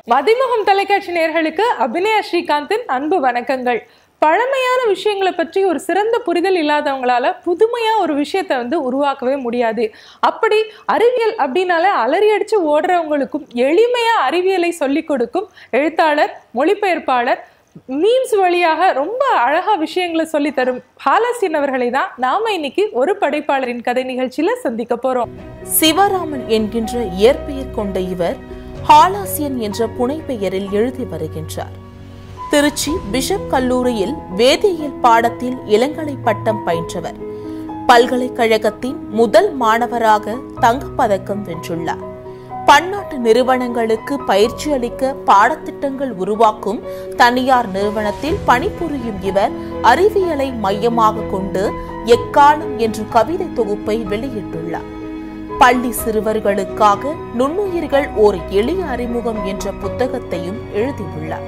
மதிமுகம் தொலைக்காட்சி நேர்களுக்கு அபிநயா ஸ்ரீகாந்தின் அன்பு வணக்கங்கள் பழமையான விஷயங்களை பற்றி ஒரு சிறந்த புரிதல் இல்லாதவங்களால புதுமையா ஒரு விஷயத்தை வந்து உருவாக்கவே முடியாது அப்படி அறிவியல் அப்படின்னாலே அலறி அடிச்சு ஓடுறவங்களுக்கும் எளிமையா அறிவியலை சொல்லிக் கொடுக்கும் எழுத்தாளர் மொழிபெயர்ப்பாளர் மீம்ஸ் வழியாக ரொம்ப அழகா விஷயங்களை சொல்லி தரும் ஹாலசின் அவர்களை தான் நாம இன்னைக்கு ஒரு படைப்பாளரின் கதை நிகழ்ச்சியில சந்திக்க போறோம் சிவராமன் என்கின்ற இயற்பெயர் கொண்ட இவர் ஹாலாசியன் என்ற புனைப்பெயரில் எழுதி வருகின்றார் திருச்சி பிஷப் கல்லூரியில் வேதியியல் பாடத்தில் இளங்கலை பட்டம் பயின்றவர் பல்கலைக்கழகத்தின் முதல் மாணவராக தங்கப்பதக்கம் வென்றுள்ளார் பன்னாட்டு நிறுவனங்களுக்கு பயிற்சி அளிக்க பாடத்திட்டங்கள் உருவாக்கும் தனியார் நிறுவனத்தில் பணிபுரியும் இவர் அறிவியலை மையமாக கொண்டு எக்காலம் என்ற கவிதை தொகுப்பை வெளியிட்டுள்ளார் பள்ளி சிறுவர்களுக்காக நுண்ணுயிர்கள் ஓர் எளிய அறிமுகம் என்ற புத்தகத்தையும் எழுதியுள்ளார்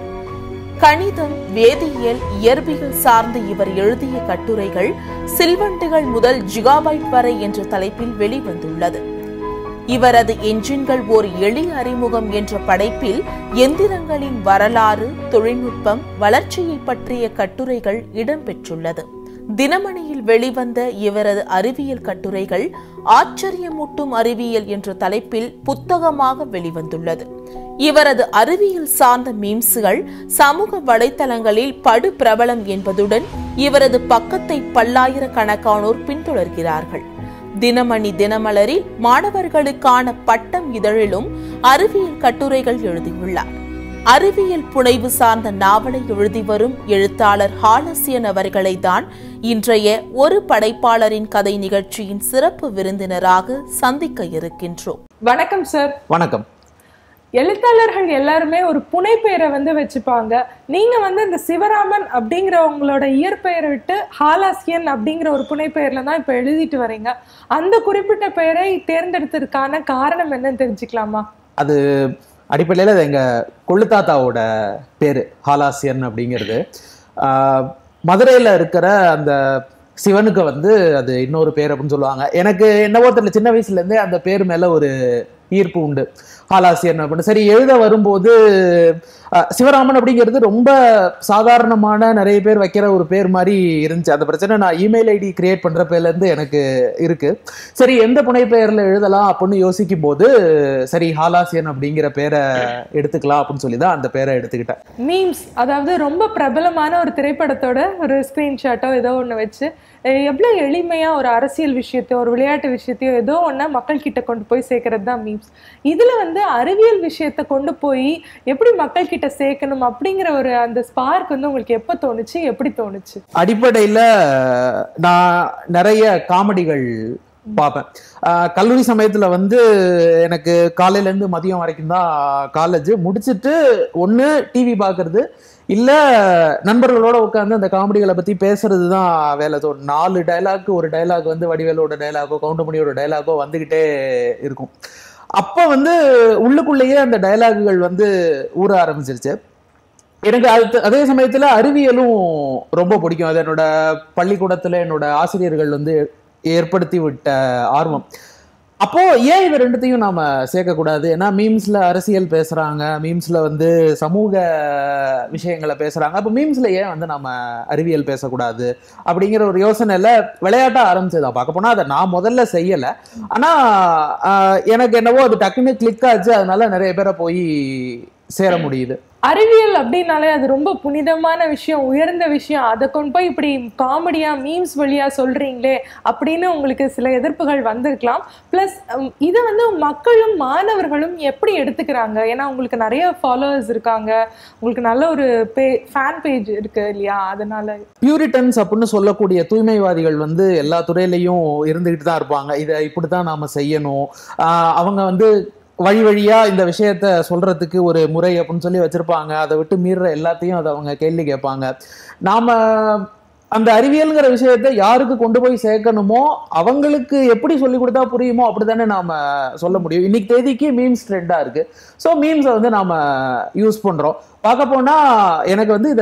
கணிதம் வேதியியல் இயற்பியல் சார்ந்து இவர் எழுதிய கட்டுரைகள் சில்வண்டுகள் முதல் ஜிகாபைட் வரை என்ற தலைப்பில் வெளிவந்துள்ளது இவரது என்ஜின்கள் ஓர் எளிய அறிமுகம் என்ற படைப்பில் எந்திரங்களின் வரலாறு தொழில்நுட்பம் வளர்ச்சியை பற்றிய கட்டுரைகள் இடம்பெற்றுள்ளது தினமணியில் வெளிவந்த இவரது அறிவியல் கட்டுரைகள் ஆச்சரியமூட்டும் அறிவியல் என்ற தலைப்பில் புத்தகமாக வெளிவந்துள்ளது இவரது அறிவியல் சார்ந்த மீம்ஸுகள் சமூக வலைத்தளங்களில் படு பிரபலம் என்பதுடன் இவரது பக்கத்தை பல்லாயிரக்கணக்கானோர் பின்தொடர்கிறார்கள் தினமணி தினமலரில் மாணவர்களுக்கான பட்டம் இதழிலும் அறிவியல் கட்டுரைகள் எழுதியுள்ளார் அறிவியல் புனைவு சார்ந்த நாவலை எழுதி வரும் எழுத்தாளர் ஹாலசியன் அவர்களை தான் இன்றைய ஒரு படைப்பாளரின் கதை நிகழ்ச்சியின் சிறப்பு விருந்தினராக சந்திக்க இருக்கின்றோம் வணக்கம் சார் வணக்கம் எழுத்தாளர்கள் எல்லாருமே ஒரு புனைப்பெயரை வந்து வச்சுப்பாங்க நீங்க வந்து இந்த சிவராமன் அப்படிங்கிற உங்களோட இயற்பெயரை விட்டு ஹாலாசியன் அப்படிங்கிற ஒரு புனைப்பெயர்ல தான் இப்ப எழுதிட்டு வரீங்க அந்த குறிப்பிட்ட பெயரை தேர்ந்தெடுத்ததுக்கான காரணம் என்னன்னு தெரிஞ்சுக்கலாமா அது அடிப்படையில் அது எங்கள் கொள்ளுத்தாத்தாவோட பேர் ஹாலாசியன் அப்படிங்கிறது ஆஹ், மதுரையில் இருக்கிற அந்த சிவனுக்கு வந்து அது இன்னொரு பேர் அப்படின்னு சொல்லுவாங்க எனக்கு என்னவோ தெரியல சின்ன வயசுலேருந்தே அந்த பேர் மேலே ஒரு ஈர்ப்பு உண்டு ஹாலாசியன் அப்படின்னு சரி எழுத வரும்போது அஹ், சிவராமன் அப்படிங்கிறது ரொம்ப சாதாரணமான நிறைய பேர் வைக்கிற ஒரு பேர் மாதிரி இருந்துச்சு அந்த பிரச்சனை நான் இமெயில் ஐடி கிரியேட் பண்ற பேர்லேருந்து எனக்கு இருக்கு சரி எந்த புனைப்பெயர்ல எழுதலாம் அப்படின்னு யோசிக்கும் போது சரி ஹாலாசியன் அப்படிங்கிற பேரை எடுத்துக்கலாம் அப்படின்னு சொல்லி தான் அந்த பேரை எடுத்துக்கிட்டேன் மீம்ஸ் அதாவது ரொம்ப பிரபலமான ஒரு திரைப்படத்தோட ஒரு ஸ்கிரீன்ஷாட்டோ ஏதோ ஒன்று வச்சு அஹ் எவ்வளோ எளிமையா ஒரு அரசியல் விஷயத்தையோ ஒரு விளையாட்டு விஷயத்தையோ ஏதோ ஒன்று மக்கள் கிட்ட கொண்டு போய் சேர்க்கறது தான் மீம்ஸ் இதுல வந்து அறிவியல் விஷயத்தை கொண்டு போய் எப்படி மக்கள் கிட்ட சேர்க்கணும் அப்படிங்கிற ஒரு அந்த ஸ்பார்க் வந்து உங்களுக்கு எப்போ தோணுச்சு எப்படி தோணுச்சு அடிப்படையில நான் நிறைய காமெடிகள் பார்ப்பேன் ஆஹ் கல்லூரி சமயத்துல வந்து எனக்கு காலையில இருந்து மதியம் வரைக்கும் தான் காலேஜ் முடிச்சிட்டு ஒண்ணு டிவி பார்க்கிறது இல்ல நண்பர்களோட உட்காந்து அந்த காமெடிகளை பத்தி பேசுறது தான் வேலை ஸோ நாலு டைலாக் ஒரு டைலாக் வந்து வடிவேலோட டைலாகோ கவுண்டமணியோட டைலாகோ வந்துகிட்டே இருக்கும் அப்ப வந்து உள்ளுக்குள்ளேயே அந்த டைலாகுகள் வந்து ஊற ஆரம்பிச்சிருச்சு எனக்கு அது அதே சமயத்துல அறிவியலும் ரொம்ப பிடிக்கும் அது என்னோட பள்ளிக்கூடத்துல என்னோட ஆசிரியர்கள் வந்து ஏற்படுத்தி விட்ட ஆர்வம் அப்போ ஏன் இவ ரெண்டுத்தையும் நாம சேர்க்கக்கூடாது ஏன்னா மீம்ஸ்ல அரசியல் பேசுறாங்க மீம்ஸ்ல வந்து சமூக விஷயங்களை பேசுறாங்க அப்போ மீம்ஸ்ல ஏன் வந்து நாம அறிவியல் பேசக்கூடாது அப்படிங்கிற ஒரு யோசனையில விளையாட்டா ஆரம்பிச்சதா பார்க்க போனா அதை நான் முதல்ல செய்யல ஆனா ஆஹ், எனக்கு என்னவோ அது டக்குன்னு கிளிக் ஆச்சு அதனால நிறைய பேரை போய் சேர முடியுது அறிவியல் அப்படின்னாலே அது ரொம்ப புனிதமான விஷயம் உயர்ந்த விஷயம் அதை கொண்டு போய் இப்படி காமெடியா மீம்ஸ் வழியா சொல்றீங்களே அப்படின்னு உங்களுக்கு சில எதிர்ப்புகள் வந்திருக்கலாம் ப்ளஸ் இதை வந்து மக்களும் மாணவர்களும் எப்படி எடுத்துக்கிறாங்க ஏன்னா உங்களுக்கு நிறைய ஃபாலோவர்ஸ் இருக்காங்க உங்களுக்கு நல்ல ஒரு பே ஃபேன் பேஜ் இருக்கு இல்லையா அதனால பியூரிட்டன்ஸ் அப்படின்னு சொல்லக்கூடிய தூய்மைவாதிகள் வந்து எல்லா துறையிலையும் இருந்துகிட்டு தான் இருப்பாங்க இதை இப்படித்தான் நாம செய்யணும் ஆஹ் அவங்க வந்து வழி வழியா இந்த விஷயத்த சொல்றதுக்கு ஒரு முறை அப்படின்னு சொல்லி வச்சிருப்பாங்க அதை விட்டு மீறுற எல்லாத்தையும் அதை அவங்க கேள்வி கேட்பாங்க நாம அந்த அறிவியல்ங்கிற விஷயத்த யாருக்கு கொண்டு போய் சேர்க்கணுமோ அவங்களுக்கு எப்படி சொல்லி கொடுத்தா புரியுமோ அப்படித்தானே நாம சொல்ல முடியும் இன்னைக்கு தேதிக்கு மீம்ஸ் ட்ரெண்டா இருக்கு ஸோ மீம்ஸை வந்து நாம யூஸ் பண்றோம் பார்க்க போனா எனக்கு வந்து இதை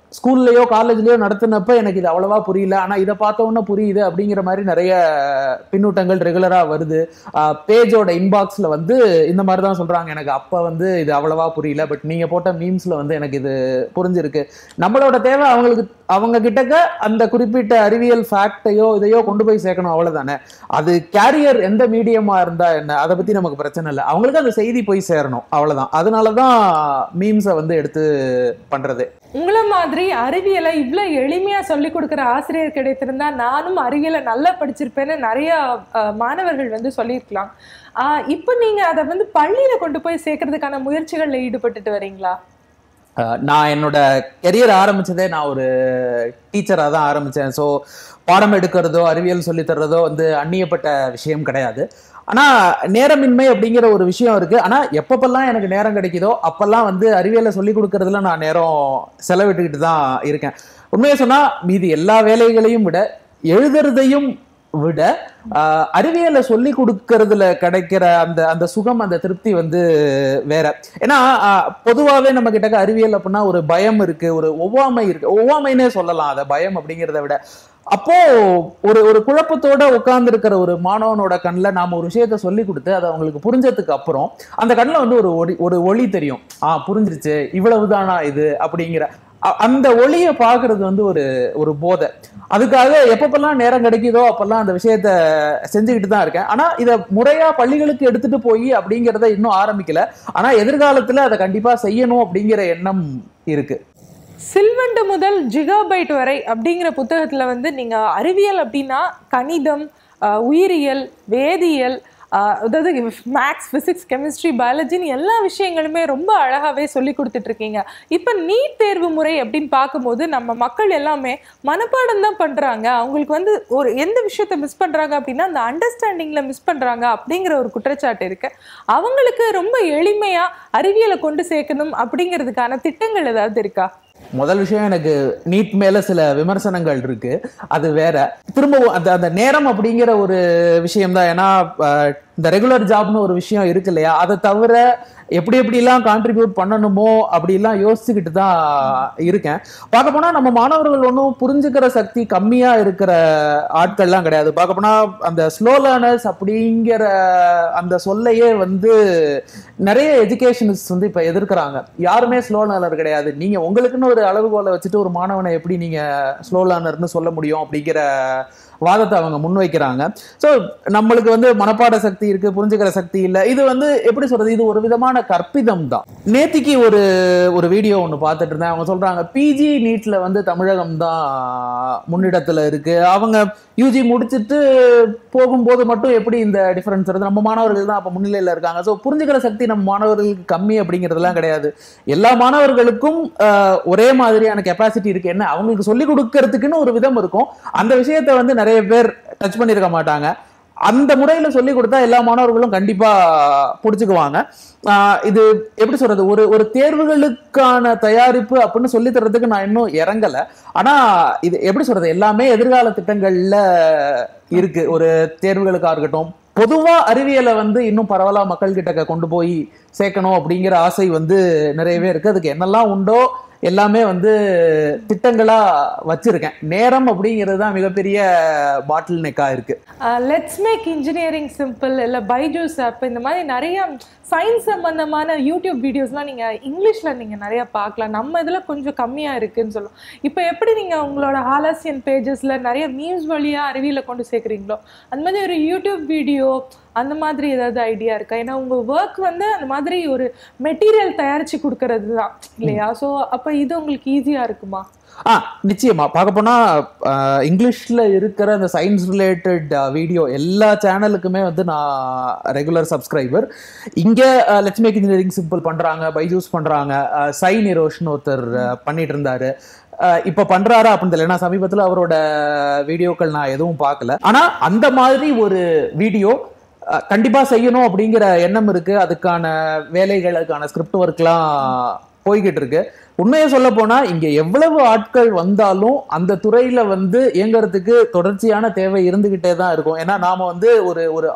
ஸ்கூல்லயோ காலேஜ்லயோ நடத்தினப்ப எனக்கு இது அவ்வளவா புரியல ஆனா இதை பார்த்த உடனே புரியுது அப்படிங்கிற மாதிரி நிறைய பின்னூட்டங்கள் ரெகுலரா வருது பேஜோட இன்பாக்ஸ்ல வந்து இந்த மாதிரி தான் சொல்றாங்க எனக்கு அப்ப வந்து இது அவ்வளவா புரியல பட் நீங்க போட்ட மீம்ஸ்ல வந்து எனக்கு இது புரிஞ்சிருக்கு நம்மளோட தேவை அவங்களுக்கு அவங்க கிட்டக்க அந்த குறிப்பிட்ட அறிவியல் ஃபேக்டையோ இதையோ கொண்டு போய் சேர்க்கணும் அவ்வளவுதானே அது கேரியர் எந்த மீடியமா இருந்தா என்ன அதை பத்தி நமக்கு பிரச்சனை இல்லை அவங்களுக்கு அந்த செய்தி போய் சேரணும் அவ்வளவுதான் அதனாலதான் மீம்ஸை வந்து எடுத்து பண்றது உங்களை மாதிரி அறிவியலை இவ்வளோ எளிமையாக சொல்லி கொடுக்குற ஆசிரியர் கிடைத்திருந்தா நானும் அறிவியலை நல்லா படிச்சிருப்பேன்னு நிறைய அஹ், மாணவர்கள் வந்து சொல்லியிருக்கலாம் ஆஹ், இப்போ நீங்கள் அதை வந்து பள்ளியில் கொண்டு போய் சேர்க்கறதுக்கான முயற்சிகளில் ஈடுபட்டுட்டு வரீங்களா அஹ் நான் என்னோட கெரியர் ஆரம்பிச்சதே நான் ஒரு டீச்சராக தான் ஆரம்பித்தேன் ஸோ பாடம் எடுக்கிறதோ அறிவியல் சொல்லித் தர்றதோ வந்து அந்நியப்பட்ட விஷயம் கிடையாது ஆனால் நேரமின்மை அப்படிங்கிற ஒரு விஷயம் இருக்கு ஆனால் எப்பப்பெல்லாம் எனக்கு நேரம் கிடைக்குதோ அப்பெல்லாம் வந்து அறிவியலை சொல்லி கொடுக்கறதுல நான் நேரம் செலவிட்டுக்கிட்டு தான் இருக்கேன் உண்மையை சொன்னால் மீதி எல்லா வேலைகளையும் விட எழுதுறதையும் விட ஆஹ், அறிவியலை சொல்லி கொடுக்கறதுல கிடைக்கிற அந்த அந்த சுகம் அந்த திருப்தி வந்து வேற ஏன்னா ஆஹ், பொதுவாவே நம்ம கிட்ட அறிவியல் அப்படின்னா ஒரு பயம் இருக்கு ஒரு ஒவ்வாமை இருக்கு ஒவ்வாமைன்னே சொல்லலாம் அதை பயம் அப்படிங்கிறத விட அப்போ ஒரு ஒரு குழப்பத்தோட உட்கார்ந்து இருக்கிற ஒரு மாணவனோட கண்ணில் நாம ஒரு விஷயத்த சொல்லி கொடுத்து அது அவங்களுக்கு புரிஞ்சதுக்கு அப்புறம் அந்த கண்ணில் வந்து ஒரு ஒளி ஒரு ஒளி தெரியும் ஆ புரிஞ்சிருச்சு இவ்வளவுதானா இது அப்படிங்கிற அ- அந்த ஒளியை பார்க்கிறது வந்து ஒரு ஒரு போதை அதுக்காக எப்பப்பெல்லாம் நேரம் கிடைக்குதோ அப்பெல்லாம் அந்த விஷயத்த செஞ்சுக்கிட்டு தான் இருக்கேன் ஆனா இதை முறையா பள்ளிகளுக்கு எடுத்துட்டு போய் அப்படிங்கிறத இன்னும் ஆரம்பிக்கல ஆனா எதிர்காலத்துல அதை கண்டிப்பா செய்யணும் அப்படிங்கிற எண்ணம் இருக்கு சில்வண்டு முதல் ஜிகாபைட் வரை அப்படிங்கிற புத்தகத்துல வந்து நீங்க அறிவியல் அப்படின்னா கணிதம் ஆஹ், உயிரியல் வேதியியல் ஆஹ், அதாவது மேக்ஸ் ஃபிசிக்ஸ் கெமிஸ்ட்ரி பயாலஜின்னு எல்லா விஷயங்களுமே ரொம்ப அழகாவே சொல்லி கொடுத்துட்டு இருக்கீங்க இப்போ நீட் தேர்வு முறை அப்படின்னு பார்க்கும்போது நம்ம மக்கள் எல்லாமே மனப்பாடம் தான் பண்றாங்க அவங்களுக்கு வந்து ஒரு எந்த விஷயத்த மிஸ் பண்றாங்க அப்படின்னா அந்த அண்டர்ஸ்டாண்டிங்ல மிஸ் பண்றாங்க அப்படிங்கிற ஒரு குற்றச்சாட்டு இருக்கு அவங்களுக்கு ரொம்ப எளிமையா அறிவியலை கொண்டு சேர்க்கணும் அப்படிங்கிறதுக்கான திட்டங்கள் ஏதாவது இருக்கா முதல் விஷயம் எனக்கு நீட் மேல சில விமர்சனங்கள் இருக்கு அது வேற திரும்பவும் அந்த அந்த நேரம் அப்படிங்கிற ஒரு விஷயம் தான் ஏன்னா அஹ், இந்த ரெகுலர் ஜாப்னு ஒரு விஷயம் இருக்கு இல்லையா அதை தவிர எப்படி எப்படிலாம் கான்ட்ரிபியூட் பண்ணணுமோ அப்படிலாம் யோசிச்சுக்கிட்டு தான் இருக்கேன் பார்க்க போனா நம்ம மாணவர்கள் ஒன்றும் புரிஞ்சுக்கிற சக்தி கம்மியா இருக்கிற ஆட்கள்லாம் கிடையாது பார்க்க போனா அந்த ஸ்லோ லேர்னர்ஸ் அப்படிங்கிற அந்த சொல்லையே வந்து நிறைய எஜுகேஷனிஸ்ட் வந்து இப்ப எதிர்க்கிறாங்க யாருமே ஸ்லோ லேர்னர் கிடையாது நீங்க உங்களுக்குன்னு ஒரு அளவுகோலை வச்சுட்டு ஒரு மாணவனை எப்படி நீங்க ஸ்லோ லேர்னர்னு சொல்ல முடியும் அப்படிங்கிற வாதத்தை அவங்க முன்வைக்கிறாங்க ஸோ நம்மளுக்கு வந்து மனப்பாட சக்தி இருக்கு புரிஞ்சுக்கிற சக்தி இல்லை இது வந்து எப்படி சொல்றது இது ஒரு விதமான கற்பிதம் தான் நேத்திக்கு ஒரு ஒரு வீடியோ ஒன்று பார்த்துட்டு இருந்தேன் அவங்க சொல்றாங்க பிஜி நீட்ல வந்து தமிழகம் தான் முன்னிடத்துல இருக்கு அவங்க யூஜி முடிச்சுட்டு போகும்போது மட்டும் எப்படி இந்த டிஃபரன்ஸ் வருது நம்ம மாணவர்கள் தான் அப்போ முன்னிலையில் இருக்காங்க ஸோ புரிஞ்சுக்கிற சக்தி நம்ம மாணவர்களுக்கு கம்மி அப்படிங்கிறதுலாம் கிடையாது எல்லா மாணவர்களுக்கும் ஆஹ், ஒரே மாதிரியான கெப்பாசிட்டி இருக்கு என்ன அவங்களுக்கு சொல்லி கொடுக்கறதுக்குன்னு ஒரு விதம் இருக்கும் அந்த விஷயத்தை வந்து நிறைய பேர் டச் பண்ணியிருக்க மாட்டாங்க அந்த முறையில சொல்லி கொடுத்தா எல்லா மாணவர்களும் கண்டிப்பா பிடிச்சுக்குவாங்க ஆஹ் இது எப்படி சொல்றது ஒரு ஒரு தேர்வுகளுக்கான தயாரிப்பு அப்படின்னு சொல்லி தர்றதுக்கு நான் இன்னும் இறங்கல ஆனா இது எப்படி சொல்றது எல்லாமே எதிர்கால திட்டங்கள்ல இருக்கு ஒரு தேர்வுகளுக்கா இருக்கட்டும் பொதுவா அறிவியலை வந்து இன்னும் பரவலா மக்கள் கிட்ட கொண்டு போய் சேர்க்கணும் அப்படிங்கிற ஆசை வந்து நிறையவே இருக்கு அதுக்கு என்னெல்லாம் உண்டோ எல்லாமே வந்து திட்டங்களா வச்சிருக்கேன் நேரம் அப்படிங்கிறது தான் மிகப்பெரிய பாட்டில் நெக்கா இருக்கு லெட்ஸ் மேக் இன்ஜினியரிங் சிம்பிள் இல்லை பைஜூஸ் ஆப் இந்த மாதிரி நிறைய சயின்ஸ் சம்பந்தமான யூடியூப் வீடியோஸ்லாம் நீங்கள் இங்கிலீஷில் நீங்கள் நிறைய பார்க்கலாம் நம்ம இதில் கொஞ்சம் கம்மியாக இருக்குன்னு சொல்லுவோம் இப்போ எப்படி நீங்கள் உங்களோட ஹாலாசியன் பேஜஸில் நிறைய மீம்ஸ் வழியாக அறிவியலை கொண்டு சேர்க்குறீங்களோ அந்த மாதிரி ஒரு யூடியூப் வீடியோ அந்த மாதிரி ஏதாவது ஐடியா இருக்கா ஏன்னா உங்கள் ஒர்க் வந்து அந்த மாதிரி ஒரு மெட்டீரியல் தயாரித்து கொடுக்கறது தான் இல்லையா ஸோ அப்போ இது உங்களுக்கு ஈஸியாக இருக்குமா ஆ நிச்சயமா பார்க்க போனா ஆஹ், இங்கிலீஷ்ல இருக்கிற அந்த சயின்ஸ் ரிலேட்டட் வீடியோ எல்லா சேனலுக்குமே வந்து நான் ரெகுலர் சப்ஸ்கிரைபர் இங்க லெட்ஸ் மேக் இன்ஜினியரிங் சிம்பிள் பண்றாங்க பைஜூஸ் பண்றாங்க ஆஹ், சை நிரோஷ்னு ஒருத்தர் ஆஹ், பண்ணிட்டு இருந்தாரு ஆஹ், இப்ப பண்றாரா அப்படின்னு தெரியல ஏன்னா சமீபத்துல அவரோட வீடியோக்கள் நான் எதுவும் பார்க்கல ஆனா அந்த மாதிரி ஒரு வீடியோ அஹ் கண்டிப்பா செய்யணும் அப்படிங்கிற எண்ணம் இருக்கு அதுக்கான வேலைகள் அதுக்கான ஸ்கிரிப்ட் ஒர்க்லாம் போய்கிட்டு இருக்கு உண்மையை சொல்ல போனா இங்க எவ்வளவு ஆட்கள் வந்தாலும் அந்த துறையில வந்து இயங்குறதுக்கு தொடர்ச்சியான தேவை இருந்துகிட்டே தான் இருக்கும் ஏன்னா நாம வந்து ஒரு ஒரு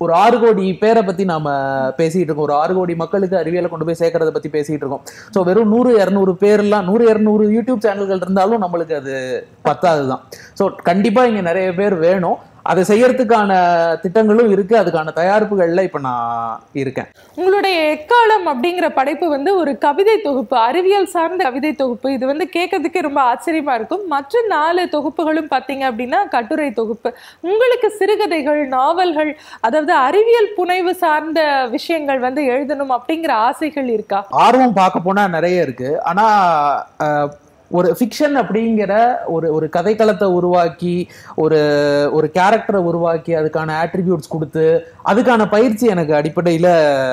ஒரு ஆறு கோடி பேரை பத்தி நாம பேசிட்டு இருக்கோம் ஒரு ஆறு கோடி மக்களுக்கு அறிவியலை கொண்டு போய் சேர்க்கறத பத்தி பேசிட்டு இருக்கோம் ஸோ வெறும் நூறு இரநூறு பேர்லாம் நூறு இரநூறு யூடியூப் சேனல்கள் இருந்தாலும் நம்மளுக்கு அது பத்தாதுதான் ஸோ கண்டிப்பா இங்க நிறைய பேர் வேணும் அதை செய்யறதுக்கான திட்டங்களும் இருக்கு அதுக்கான தயாரிப்புகள்ல இப்ப நான் இருக்கேன் உங்களுடைய எக்காலம் அப்படிங்கிற படைப்பு வந்து ஒரு கவிதை தொகுப்பு அறிவியல் சார்ந்த கவிதை தொகுப்பு இது வந்து கேட்கறதுக்கே ரொம்ப ஆச்சரியமா இருக்கும் மற்ற நாலு தொகுப்புகளும் பார்த்தீங்க அப்படின்னா கட்டுரை தொகுப்பு உங்களுக்கு சிறுகதைகள் நாவல்கள் அதாவது அறிவியல் புனைவு சார்ந்த விஷயங்கள் வந்து எழுதணும் அப்படிங்கிற ஆசைகள் இருக்கா ஆர்வம் பார்க்க போனா நிறைய இருக்கு ஆனா அஹ், ஒரு ஃபிக்ஷன் அப்படிங்கிற ஒரு ஒரு கதைக்களத்தை உருவாக்கி ஒரு ஒரு கேரக்டரை உருவாக்கி அதுக்கான ஆட்ரிபியூட்ஸ் கொடுத்து அதுக்கான பயிற்சி எனக்கு அடிப்படையில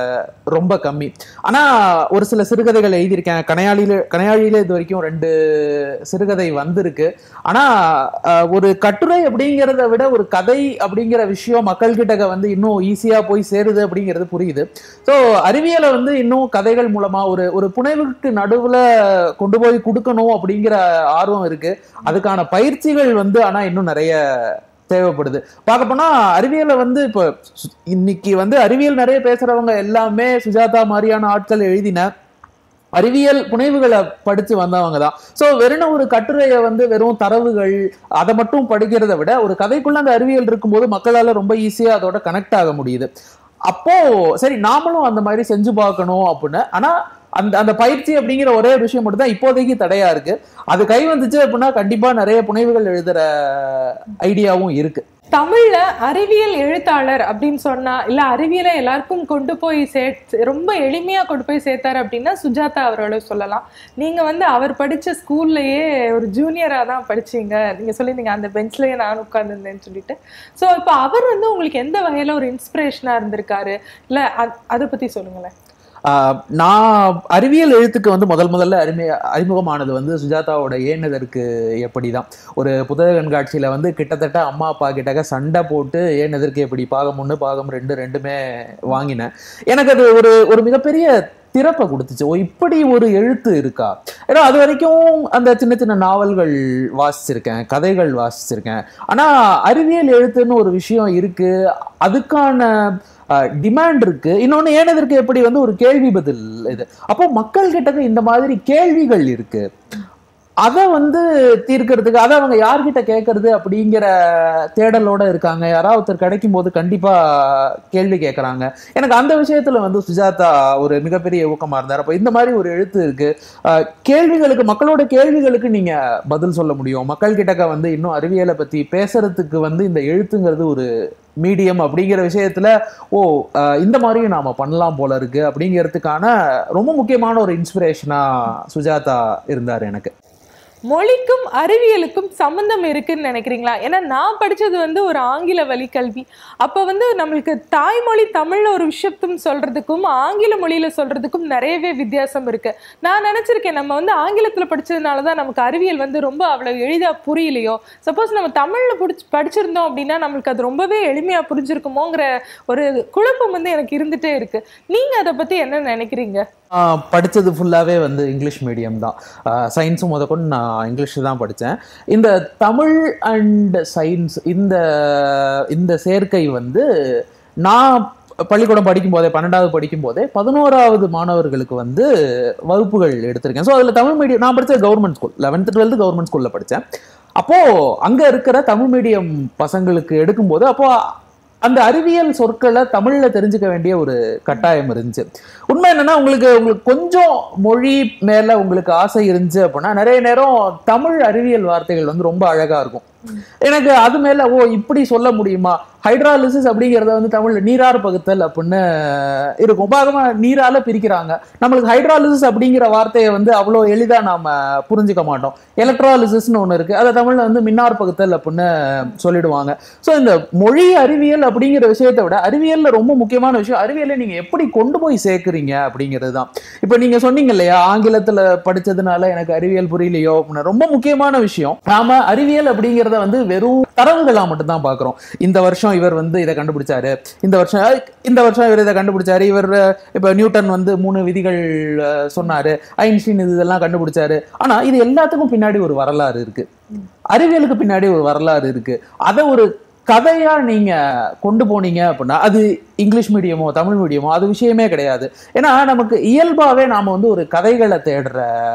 ரொம்ப கம்மி ஆனா ஒரு சில சிறுகதைகள் எழுதியிருக்கேன் கனையாளியில கனையாளியில இது வரைக்கும் ரெண்டு சிறுகதை வந்திருக்கு ஆனா அஹ், ஒரு கட்டுரை அப்படிங்கிறத விட ஒரு கதை அப்படிங்கிற விஷயம் மக்கள்கிட்ட வந்து இன்னும் ஈஸியா போய் சேருது அப்படிங்கிறது புரியுது ஸோ அறிவியலை வந்து இன்னும் கதைகள் மூலமா ஒரு ஒரு புனைவுக்கு நடுவுல கொண்டு போய் கொடுக்கணும் அப்படிங்கிற ஆர்வம் இருக்கு அதுக்கான பயிற்சிகள் வந்து ஆனா இன்னும் நிறைய தேவைப்படுது பார்க்க போனா அறிவியலை வந்து இப்போ சு- இன்னைக்கு வந்து அறிவியல் நிறைய பேசுறவங்க எல்லாமே சுஜாதா மாதிரியான ஆட்கள் எழுதின அறிவியல் புனைவுகளை படிச்சு வந்தவங்க தான் ஸோ வெறும் ஒரு கட்டுரையை வந்து வெறும் தரவுகள் அதை மட்டும் படிக்கிறதை விட ஒரு கதைக்குள்ள அந்த அறிவியல் இருக்கும்போது மக்களால ரொம்ப ஈஸியா அதோட கனெக்ட் ஆக முடியுது அப்போ சரி நாமளும் அந்த மாதிரி செஞ்சு பார்க்கணும் அப்படின்னு ஆனா அந்த அந்த பயிற்சி அப்படிங்கிற ஒரே ஒரு விஷயம் மட்டும் தான் இப்போதைக்கு தடையா இருக்கு அது கை வந்துச்சு அப்படின்னா கண்டிப்பா நிறைய புனைவுகள் எழுதுற ஐடியாவும் இருக்கு தமிழ்ல அறிவியல் எழுத்தாளர் அப்படின்னு சொன்னா இல்ல அறிவியலை எல்லாருக்கும் கொண்டு போய் சேர்த்து ரொம்ப எளிமையா கொண்டு போய் சேர்த்தாரு அப்படின்னா சுஜாதா அவரோட சொல்லலாம் நீங்க வந்து அவர் படிச்ச ஸ்கூல்லயே ஒரு ஜூனியரா தான் படிச்சீங்க நீங்க சொல்லியிருந்தீங்க அந்த பெஞ்ச்லயே நான் உட்கார்ந்துருந்தேன்னு சொல்லிட்டு ஸோ இப்போ அவர் வந்து உங்களுக்கு எந்த வகையில ஒரு இன்ஸ்பிரேஷனா இருந்திருக்காரு இல்ல அ- அதை பத்தி சொல்லுங்களேன் ஆஹ் நான் அறிவியல் எழுத்துக்கு வந்து முதல் முதல்ல அறிமு அறிமுகமானது வந்து சுஜாதாவோட ஏனதற்கு எப்படிதான் ஒரு புத்தக கண்காட்சியில வந்து கிட்டத்தட்ட அம்மா அப்பா கிட்டக்க சண்டை போட்டு ஏனதற்கு எப்படி பாகம் ஒன்று பாகம் ரெண்டு ரெண்டுமே வாங்கினேன் எனக்கு அது ஒரு ஒரு மிகப்பெரிய திறப்பை கொடுத்துச்சு ஓ இப்படி ஒரு எழுத்து இருக்கா ஏன்னா அது வரைக்கும் அந்த சின்ன சின்ன நாவல்கள் வாசிச்சிருக்கேன் கதைகள் வாசிச்சிருக்கேன் ஆனா அறிவியல் எழுத்துன்னு ஒரு விஷயம் இருக்கு அதுக்கான டிமாண்ட் இருக்கு இன்னொன்னு ஏனதற்கு எப்படி வந்து ஒரு கேள்வி பதில் இது அப்போ மக்கள் கிட்ட இந்த மாதிரி கேள்விகள் இருக்கு அதை வந்து தீர்க்கறதுக்கு அதை அவங்க யார்கிட்ட கேட்கறது அப்படிங்கிற தேடலோட இருக்காங்க யாராவது ஒருத்தர் கிடைக்கும் போது கண்டிப்பா கேள்வி கேட்கறாங்க எனக்கு அந்த விஷயத்துல வந்து சுஜாதா ஒரு மிகப்பெரிய ஊக்கமா இருந்தார் அப்போ இந்த மாதிரி ஒரு எழுத்து இருக்கு அஹ், கேள்விகளுக்கு மக்களோட கேள்விகளுக்கு நீங்க பதில் சொல்ல முடியும் மக்கள் கிட்டக்க வந்து இன்னும் அறிவியலை பத்தி பேசுறதுக்கு வந்து இந்த எழுத்துங்கிறது ஒரு மீடியம் அப்படிங்கிற விஷயத்துல ஓ அஹ், இந்த மாதிரியும் நாம பண்ணலாம் போல இருக்கு அப்படிங்கிறதுக்கான ரொம்ப முக்கியமான ஒரு இன்ஸ்பிரேஷனா சுஜாதா இருந்தார் எனக்கு மொழிக்கும் அறிவியலுக்கும் சம்மந்தம் இருக்குன்னு நினைக்கிறீங்களா ஏன்னா நான் படிச்சது வந்து ஒரு ஆங்கில வழி கல்வி அப்போ வந்து நம்மளுக்கு தாய்மொழி தமிழ்ல ஒரு விஷயத்தும் சொல்றதுக்கும் ஆங்கில மொழியில சொல்றதுக்கும் நிறையவே வித்தியாசம் இருக்கு நான் நினைச்சிருக்கேன் நம்ம வந்து ஆங்கிலத்துல படிச்சதுனால தான் நமக்கு அறிவியல் வந்து ரொம்ப அவ்வளவு எளிதா புரியலையோ சப்போஸ் நம்ம தமிழ்ல புடிச்சு படிச்சிருந்தோம் அப்படின்னா நம்மளுக்கு அது ரொம்பவே எளிமையா புரிஞ்சிருக்குமோங்கிற ஒரு குழப்பம் வந்து எனக்கு இருந்துட்டே இருக்கு நீங்க அதை பத்தி என்ன நினைக்கிறீங்க ஆஹ் படிச்சது ஃபுல்லாவே வந்து இங்கிலீஷ் மீடியம் தான் சயின்ஸும் முத கொண்டு நான் இங்கிலீஷ் தான் படித்தேன் இந்த தமிழ் அண்ட் சயின்ஸ் இந்த இந்த சேர்க்கை வந்து நான் பள்ளிக்கூடம் படிக்கும் போதே பன்னெண்டாவது படிக்கும் போதே பதினோராவது மாணவர்களுக்கு வந்து வகுப்புகள் எடுத்திருக்கேன் ஸோ அதில் தமிழ் மீடியம் நான் படித்தது government school eleventh twelfth government ஸ்கூலில் படித்தேன் அப்போ அங்க இருக்கிற தமிழ் மீடியம் பசங்களுக்கு எடுக்கும்போது அப்போ அந்த அறிவியல் சொற்களை தமிழ்ல தெரிஞ்சுக்க வேண்டிய ஒரு கட்டாயம் இருந்துச்சு உண்மை என்னன்னா உங்களுக்கு உங்களுக்கு கொஞ்சம் மொழி மேல உங்களுக்கு ஆசை இருந்துச்சு அப்படின்னா நிறைய நேரம் தமிழ் அறிவியல் வார்த்தைகள் வந்து ரொம்ப அழகா இருக்கும் எனக்கு அது மேல ஓ இப்படி சொல்ல முடியுமா ஹைட்ராலிசிஸ் அப்படிங்கறத வந்து தமிழ்ல நீரார் பகுத்தல் அப்படின்னு இருக்கும் பாகமா நீரால பிரிக்கிறாங்க நம்மளுக்கு ஹைட்ராலிசிஸ் அப்படிங்கிற வார்த்தையை வந்து அவ்வளோ எளிதா நாம புரிஞ்சுக்க மாட்டோம் எலக்ட்ராலிசிஸ்னு ஒன்று இருக்கு அதை தமிழ்ல வந்து மின்னார் பகுத்தல் அப்படின்னு சொல்லிடுவாங்க ஸோ இந்த மொழி அறிவியல் அப்படிங்கிற விஷயத்தை விட அறிவியல்ல ரொம்ப முக்கியமான விஷயம் அறிவியலை நீங்க எப்படி கொண்டு போய் சேர்க்குறீங்க அப்படிங்கிறது தான் இப்போ நீங்க சொன்னீங்க இல்லையா ஆங்கிலத்துல படிச்சதுனால எனக்கு அறிவியல் புரியலையோ அப்படின்னு ரொம்ப முக்கியமான விஷயம் நாம அறிவியல் அப்படிங்கிறத வந்து வெறும் தரவுகளா மட்டும் தான் பாக்குறோம் இந்த வருஷம் இவர் வந்து இதை கண்டுபிடிச்சாரு இந்த வருஷம் இந்த வருஷம் இவர் இதை கண்டுபிடிச்சாரு இவர் இப்ப நியூட்டன் வந்து மூணு விதிகள் அஹ், சொன்னாரு ஐன்ஸ்டீன் இது இதெல்லாம் கண்டுபிடிச்சாரு ஆனா இது எல்லாத்துக்கும் பின்னாடி ஒரு வரலாறு இருக்கு அறிவியலுக்கு பின்னாடி ஒரு வரலாறு இருக்கு அதை ஒரு கதையா நீங்க கொண்டு போனீங்க அப்படின்னா அது இங்கிலீஷ் மீடியமோ தமிழ் மீடியமோ அது விஷயமே கிடையாது ஏன்னா நமக்கு இயல்பாவே நாம வந்து ஒரு கதைகளை தேடுற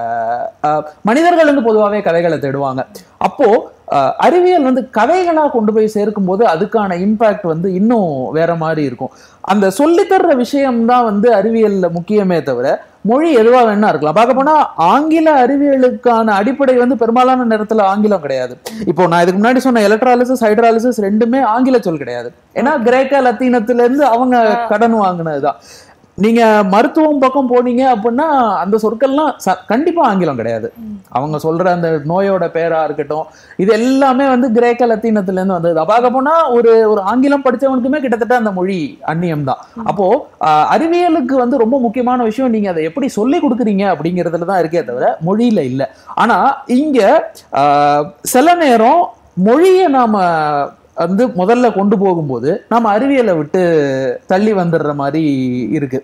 அஹ், மனிதர்கள் வந்து பொதுவாகவே கதைகளை தேடுவாங்க அப்போ அஹ், அறிவியல் வந்து கதைகளா கொண்டு போய் சேர்க்கும் போது அதுக்கான இம்பாக்ட் வந்து இன்னும் வேற மாதிரி இருக்கும் அந்த சொல்லித்தர்ற விஷயம்தான் வந்து அறிவியல்ல முக்கியமே தவிர மொழி எதுவா வேணா இருக்கலாம் பார்க்க போனா ஆங்கில அறிவியலுக்கான அடிப்படை வந்து பெரும்பாலான நேரத்துல ஆங்கிலம் கிடையாது இப்போ நான் இதுக்கு முன்னாடி சொன்ன எலக்ட்ராலிசிஸ் ஹைட்ராலிசிஸ் ரெண்டுமே ஆங்கில சொல் கிடையாது ஏன்னா கிரேக்க லத்தீனத்துல இருந்து அவங்க கடன் வாங்கினதுதான் நீங்க மருத்துவம் பக்கம் போனீங்க அப்படின்னா அந்த சொற்கள்லாம் ச- கண்டிப்பா ஆங்கிலம் கிடையாது அவங்க சொல்ற அந்த நோயோட பேரா இருக்கட்டும் இது எல்லாமே வந்து கிரேக்க லத்தீனத்துல இருந்து வந்தது பார்க்க போனா ஒரு ஒரு ஆங்கிலம் படிச்சவனுக்குமே கிட்டத்தட்ட அந்த மொழி அந்நியம் தான் அப்போ ஆஹ், அறிவியலுக்கு வந்து ரொம்ப முக்கியமான விஷயம் நீங்க அதை எப்படி சொல்லி கொடுக்குறீங்க அப்படிங்கிறதுல தான் இருக்கே தவிர மொழியில இல்ல ஆனா இங்க ஆஹ், சில நேரம் மொழியை நாம வந்து முதல்ல கொண்டு போகும்போது நாம அறிவியலை விட்டு தள்ளி வந்துடுற மாதிரி இருக்கு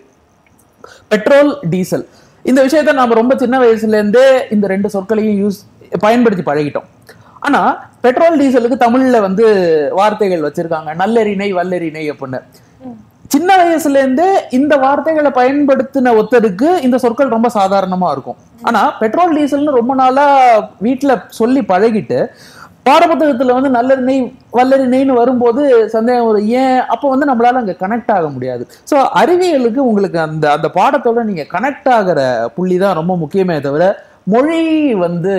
பெட்ரோல் டீசல் இந்த விஷயத்த நாம ரொம்ப சின்ன வயசுல இருந்தே இந்த ரெண்டு சொற்களையும் யூஸ் பயன்படுத்தி பழகிட்டோம் ஆனா பெட்ரோல் டீசலுக்கு தமிழ்ல வந்து வார்த்தைகள் வச்சிருக்காங்க நல்லெறிணை வல்லெறிணை அப்படின்னு சின்ன வயசுல இருந்தே இந்த வார்த்தைகளை பயன்படுத்தின ஒருத்தருக்கு இந்த சொற்கள் ரொம்ப சாதாரணமா இருக்கும் ஆனா பெட்ரோல் டீசல்னு ரொம்ப நாளா வீட்ல சொல்லி பழகிட்டு பாடப்புத்தகத்துல வந்து நல்லெண்ணெய் வல்லெண்ணெய்னு வரும்போது சந்தேகம் வரும் ஏன் அப்போ வந்து நம்மளால அங்க கனெக்ட் ஆக முடியாது ஸோ அறிவியலுக்கு உங்களுக்கு அந்த அந்த பாடத்தோட நீங்க கனெக்ட் ஆகிற புள்ளி தான் ரொம்ப முக்கியமே தவிர மொழி வந்து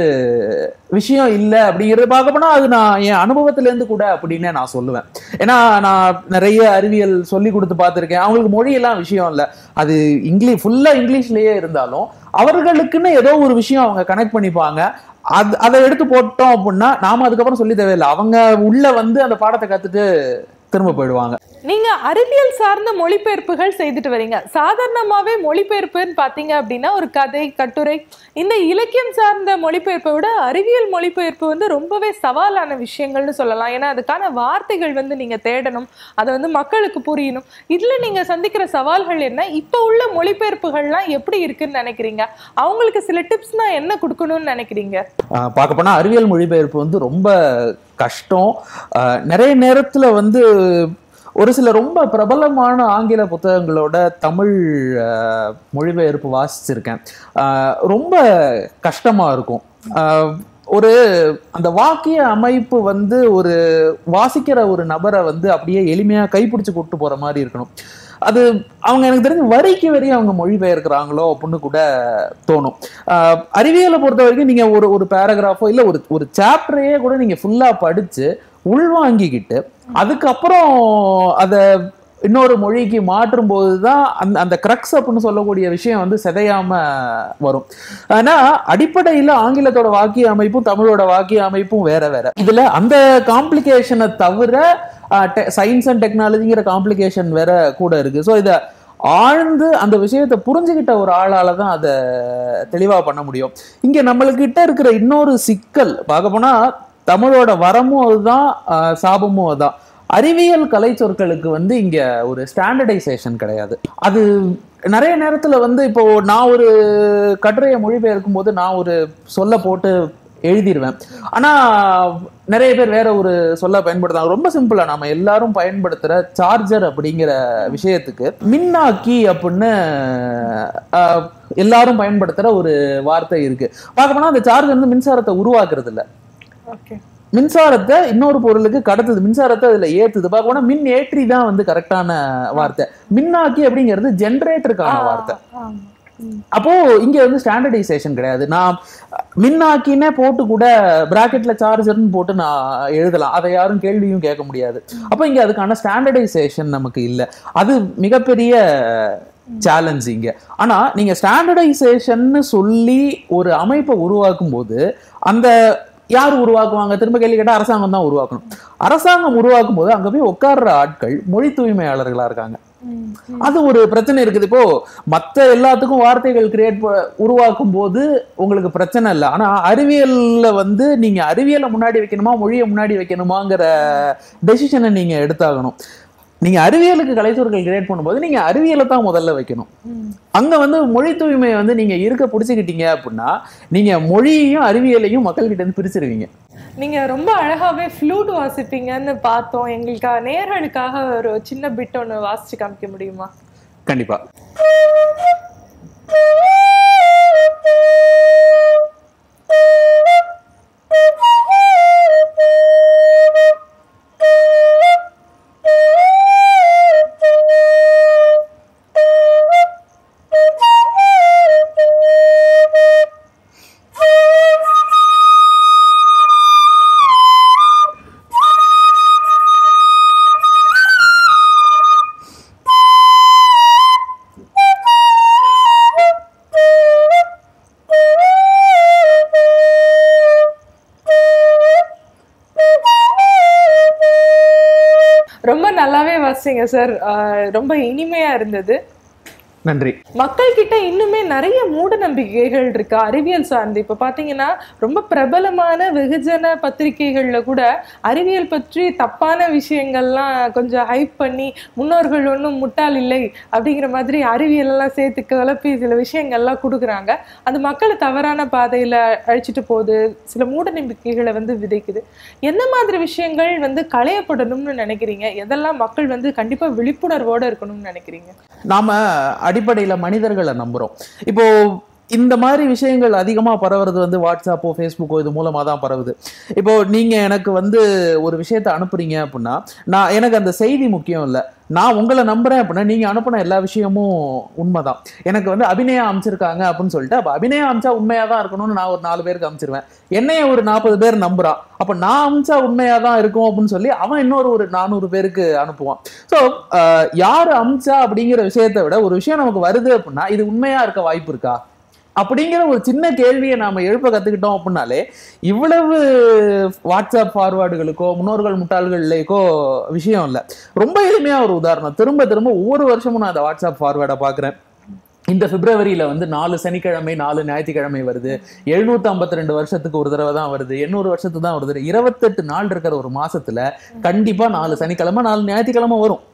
விஷயம் இல்லை அப்படிங்கிறது பார்க்க போனா அது நான் என் அனுபவத்துல இருந்து கூட அப்படின்னே நான் சொல்லுவேன் ஏன்னா நான் நிறைய அறிவியல் சொல்லி கொடுத்து பார்த்துருக்கேன் அவங்களுக்கு மொழியெல்லாம் விஷயம் இல்லை அது இங்கிலீஷ் ஃபுல்லா இங்கிலீஷ்லயே இருந்தாலும் அவர்களுக்குன்னு ஏதோ ஒரு விஷயம் அவங்க கனெக்ட் பண்ணிப்பாங்க அது அதை எடுத்து போட்டோம் அப்படின்னா நாம அதுக்கப்புறம் சொல்லி தேவையில்லை அவங்க உள்ள வந்து அந்த பாடத்தை கத்துட்டு திரும்ப போயிடுவாங்க நீங்க அறிவியல் சார்ந்த மொழிபெயர்ப்புகள் செய்துட்டு வரீங்க சாதாரணமாவே மொழிபெயர்ப்புன்னு பாத்தீங்க அப்படின்னா ஒரு கதை கட்டுரை இந்த இலக்கியம் சார்ந்த மொழிபெயர்ப்பை விட அறிவியல் மொழிபெயர்ப்பு வந்து ரொம்பவே சவாலான விஷயங்கள்னு சொல்லலாம் ஏன்னா அதுக்கான வார்த்தைகள் வந்து நீங்க தேடணும் அதை வந்து மக்களுக்கு புரியணும் இதுல நீங்க சந்திக்கிற சவால்கள் என்ன இப்போ உள்ள மொழிபெயர்ப்புகள்லாம் எப்படி இருக்குன்னு நினைக்கிறீங்க அவங்களுக்கு சில டிப்ஸ்னா என்ன கொடுக்கணும்னு நினைக்கிறீங்க ஆஹ் பார்க்க போனா அறிவியல் மொழிபெயர்ப்பு வந்து ரொம்ப கஷ்டம் ஆஹ் நிறைய நேரத்துல வந்து ஒரு சில ரொம்ப பிரபலமான ஆங்கில புத்தகங்களோட தமிழ் ஆஹ் மொழிபெயர்ப்பு வாசிச்சிருக்கேன் ஆஹ் ரொம்ப கஷ்டமா இருக்கும் ஆஹ் ஒரு அந்த வாக்கிய அமைப்பு வந்து ஒரு வாசிக்கிற ஒரு நபரை வந்து அப்படியே எளிமையா கைப்பிடிச்சு கூட்டு போற மாதிரி இருக்கணும் அது அவங்க எனக்கு தெரிஞ்சு வரிக்கு வரி அவங்க மொழிபெயர்க்கிறாங்களோ அப்படின்னு கூட தோணும் ஆஹ் அறிவியலை பொறுத்த வரைக்கும் நீங்க ஒரு ஒரு பேராகிராஃபோ இல்ல ஒரு ஒரு சாப்டரையே கூட நீங்க ஃபுல்லா படிச்சு உள்வாங்கிக்கிட்டு அதுக்கப்புறம் அதை இன்னொரு மொழிக்கு மாற்றும் போதுதான் அந்த அந்த கிரக்ஸ் அப்படின்னு சொல்லக்கூடிய விஷயம் வந்து சிதையாம வரும் ஆனா அடிப்படையில ஆங்கிலத்தோட வாக்கிய அமைப்பும் தமிழோட வாக்கிய அமைப்பும் வேற வேற இதுல அந்த காம்ப்ளிகேஷனை தவிர சயின்ஸ் அண்ட் டெக்னாலஜிங்கிற காம்ப்ளிகேஷன் வேற கூட இருக்கு ஸோ இதை ஆழ்ந்து அந்த விஷயத்தை புரிஞ்சுக்கிட்ட ஒரு ஆளால தான் அதை தெளிவா பண்ண முடியும் இங்க நம்மளுக்கிட்ட இருக்கிற இன்னொரு சிக்கல் பார்க்க போனா தமிழோட வரமும் அதுதான் ஆஹ் சாபமும் அதுதான் அறிவியல் கலை சொற்களுக்கு வந்து இங்க ஒரு ஸ்டாண்டர்டைசேஷன் கிடையாது அது நிறைய நேரத்துல வந்து இப்போ நான் ஒரு கட்டுரையை மொழிபெயர்க்கும் போது நான் ஒரு சொல்ல போட்டு எழுதிடுவேன் ஆனா நிறைய பேர் வேற ஒரு சொல்ல பயன்படுத்தாங்க ரொம்ப சிம்பிளா நாம எல்லாரும் பயன்படுத்துற சார்ஜர் அப்படிங்கிற விஷயத்துக்கு மின்னாக்கி அப்படின்னு ஆஹ், எல்லாரும் பயன்படுத்துற ஒரு வார்த்தை இருக்கு பார்க்க போனா அந்த சார்ஜர் வந்து மின்சாரத்தை உருவாக்குறது இல்ல ஓகே மின்சாரத்தை இன்னொரு பொருளுக்கு கடத்துது மின்சாரத்தை அதுல ஏத்துது பார்க்க போனா மின் ஏற்றி தான் வந்து கரெக்டான வார்த்தை மின்னாக்கி அப்படிங்கிறது ஜென்ரேட்டருக்கான வார்த்தை அப்போ இங்க வந்து ஸ்டாண்டர்டைசேஷன் கிடையாது நான் மின்னாக்கினே போட்டு கூட பிராக்கெட்ல சார்ஜர்னு போட்டு நான் எழுதலாம் அதை யாரும் கேள்வியும் கேட்க முடியாது அப்போ இங்க அதுக்கான ஸ்டாண்டர்டைசேஷன் நமக்கு இல்லை அது மிகப்பெரிய சேலஞ்ச் இங்க ஆனா நீங்க ஸ்டாண்டர்டைசேஷன் சொல்லி ஒரு அமைப்பை உருவாக்கும் போது அந்த யார் உருவாக்குவாங்க திரும்ப கேள்வி கேட்டா அரசாங்கம் தான் உருவாக்கணும் அரசாங்கம் உருவாக்கும் போது அங்க போய் உட்கார்ற ஆட்கள் மொழி தூய்மையாளர்களா இருக்காங்க அது ஒரு பிரச்சனை இருக்குது இப்போ மத்த எல்லாத்துக்கும் வார்த்தைகள் கிரியேட் உருவாக்கும் போது உங்களுக்கு பிரச்சனை இல்லை ஆனா அறிவியல்ல வந்து நீங்க அறிவியலை முன்னாடி வைக்கணுமா மொழியை முன்னாடி வைக்கணுமாங்கிற டெசிஷனை நீங்க எடுத்தாகணும் நீங்க அறிவியலுக்கு கலைச்சொற்கள் கிரியேட் பண்ணும்போது நீங்க அறிவியலை தான் முதல்ல வைக்கணும் அங்க வந்து மொழி தூய்மையை வந்து நீங்க இருக்க பிடிச்சிக்கிட்டீங்க அப்படின்னா நீங்க மொழியையும் அறிவியலையும் மக்கள்கிட்ட இருந்து பிரிச்சிருவீங்க நீங்க ரொம்ப அழகாவே ஃப்ளூட் வாசிப்பீங்கன்னு பார்த்தோம் எங்களுக்காக நேர்களுக்காக ஒரு சின்ன பிட் ஒன்று வாசிச்சு காமிக்க முடியுமா கண்டிப்பா ரொம்ப நல்லாவே வாசிங்க சார் ரொம்ப இனிமையா இருந்தது நன்றி மக்கள் கிட்ட இன்னுமே நிறைய மூட நம்பிக்கைகள் இருக்கு அறிவியல் சார்ந்து இப்ப பாத்தீங்கன்னா ரொம்ப பிரபலமான வெகுஜன பத்திரிகைகள்ல கூட அறிவியல் பற்றி தப்பான விஷயங்கள்லாம் கொஞ்சம் ஹைப் பண்ணி முன்னோர்கள் ஒன்றும் முட்டாள் இல்லை அப்படிங்கிற மாதிரி அறிவியல் எல்லாம் சேர்த்து கலப்பி சில விஷயங்கள்லாம் கொடுக்குறாங்க அது மக்களை தவறான பாதையில அழைச்சிட்டு போகுது சில மூட நம்பிக்கைகளை வந்து விதைக்குது என்ன மாதிரி விஷயங்கள் வந்து களையப்படணும்னு நினைக்கிறீங்க எதெல்லாம் மக்கள் வந்து கண்டிப்பா விழிப்புணர்வோட இருக்கணும்னு நினைக்கிறீங்க நாம அடிப்படையில மனிதர்களை நம்புறோம் இப்போ இந்த மாதிரி விஷயங்கள் அதிகமா பரவுறது வந்து வாட்ஸ்அப்போ ஃபேஸ்புக்கோ இது மூலமா தான் பரவுது இப்போ நீங்க எனக்கு வந்து ஒரு விஷயத்த அனுப்புறீங்க அப்படின்னா நான் எனக்கு அந்த செய்தி முக்கியம் இல்லை நான் உங்களை நம்புறேன் அப்படின்னா நீங்க அனுப்பின எல்லா விஷயமும் உண்மைதான் எனக்கு வந்து அபிநயம் அமைச்சிருக்காங்க அப்படின்னு சொல்லிட்டு அப்ப அபிநயம் அமைச்சா உண்மையா தான் இருக்கணும்னு நான் ஒரு நாலு பேருக்கு அமைச்சிருவேன் என்னைய ஒரு நாற்பது பேர் நம்புறான் அப்ப நான் அமிச்சா உண்மையா தான் இருக்கும் அப்படின்னு சொல்லி அவன் இன்னொரு ஒரு நானூறு பேருக்கு அனுப்புவான் ஸோ யார் அமிச்சா அப்படிங்கிற விஷயத்தை விட ஒரு விஷயம் நமக்கு வருது அப்படின்னா இது உண்மையா இருக்க வாய்ப்பு இருக்கா அப்படிங்கிற ஒரு சின்ன கேள்வியை நாம எழுப்ப கத்துக்கிட்டோம் அப்படின்னாலே இவ்வளவு வாட்ஸ்அப் ஃபார்வேர்டுகளுக்கோ முன்னோர்கள் முட்டாள்களுக்கோ விஷயம் இல்லை ரொம்ப எளிமையா ஒரு உதாரணம் திரும்ப திரும்ப ஒவ்வொரு வருஷமும் நான் அந்த வாட்ஸ்அப் ஃபார்வேர்டை பார்க்குறேன் இந்த பிப்ரவரியில வந்து நாலு சனிக்கிழமை நாலு ஞாயிற்றுக்கிழமை வருது எழுநூத்தி ஐம்பத்தி ரெண்டு வருஷத்துக்கு ஒரு தடவை தான் வருது எண்ணூறு வருஷத்துக்கு தான் வருது இருபத்தெட்டு நாள் இருக்கிற ஒரு மாசத்துல கண்டிப்பா நாலு சனிக்கிழமை நாலு ஞாயிற்றுக்கிழமை வரும்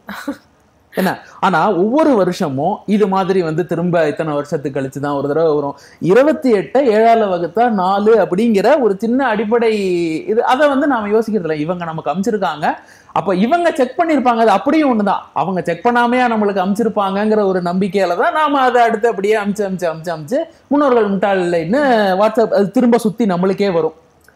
என்ன ஆனா ஒவ்வொரு வருஷமும் இது மாதிரி வந்து திரும்ப இத்தனை வருஷத்துக்கு கழிச்சு தான் ஒரு தடவை வரும் இருபத்தி எட்டை ஏழால வகுத்தா நாலு அப்படிங்கிற ஒரு சின்ன அடிப்படை இது அதை வந்து நாம யோசிக்கிறது இல்லை இவங்க நமக்கு அமைச்சிருக்காங்க அப்ப இவங்க செக் பண்ணிருப்பாங்க அது அப்படியும் ஒண்ணுதான் அவங்க செக் பண்ணாமையா நம்மளுக்கு அமைச்சிருப்பாங்கங்கிற ஒரு நம்பிக்கையில தான் நாம அதை அடுத்து அப்படியே அமிச்சு அமிச்சு அமிச்சு அமிச்சு முன்னோர்கள் முட்டாள் இல்லைன்னு வாட்ஸ்அப் அது திரும்ப சுத்தி நம்மளுக்கே வரும்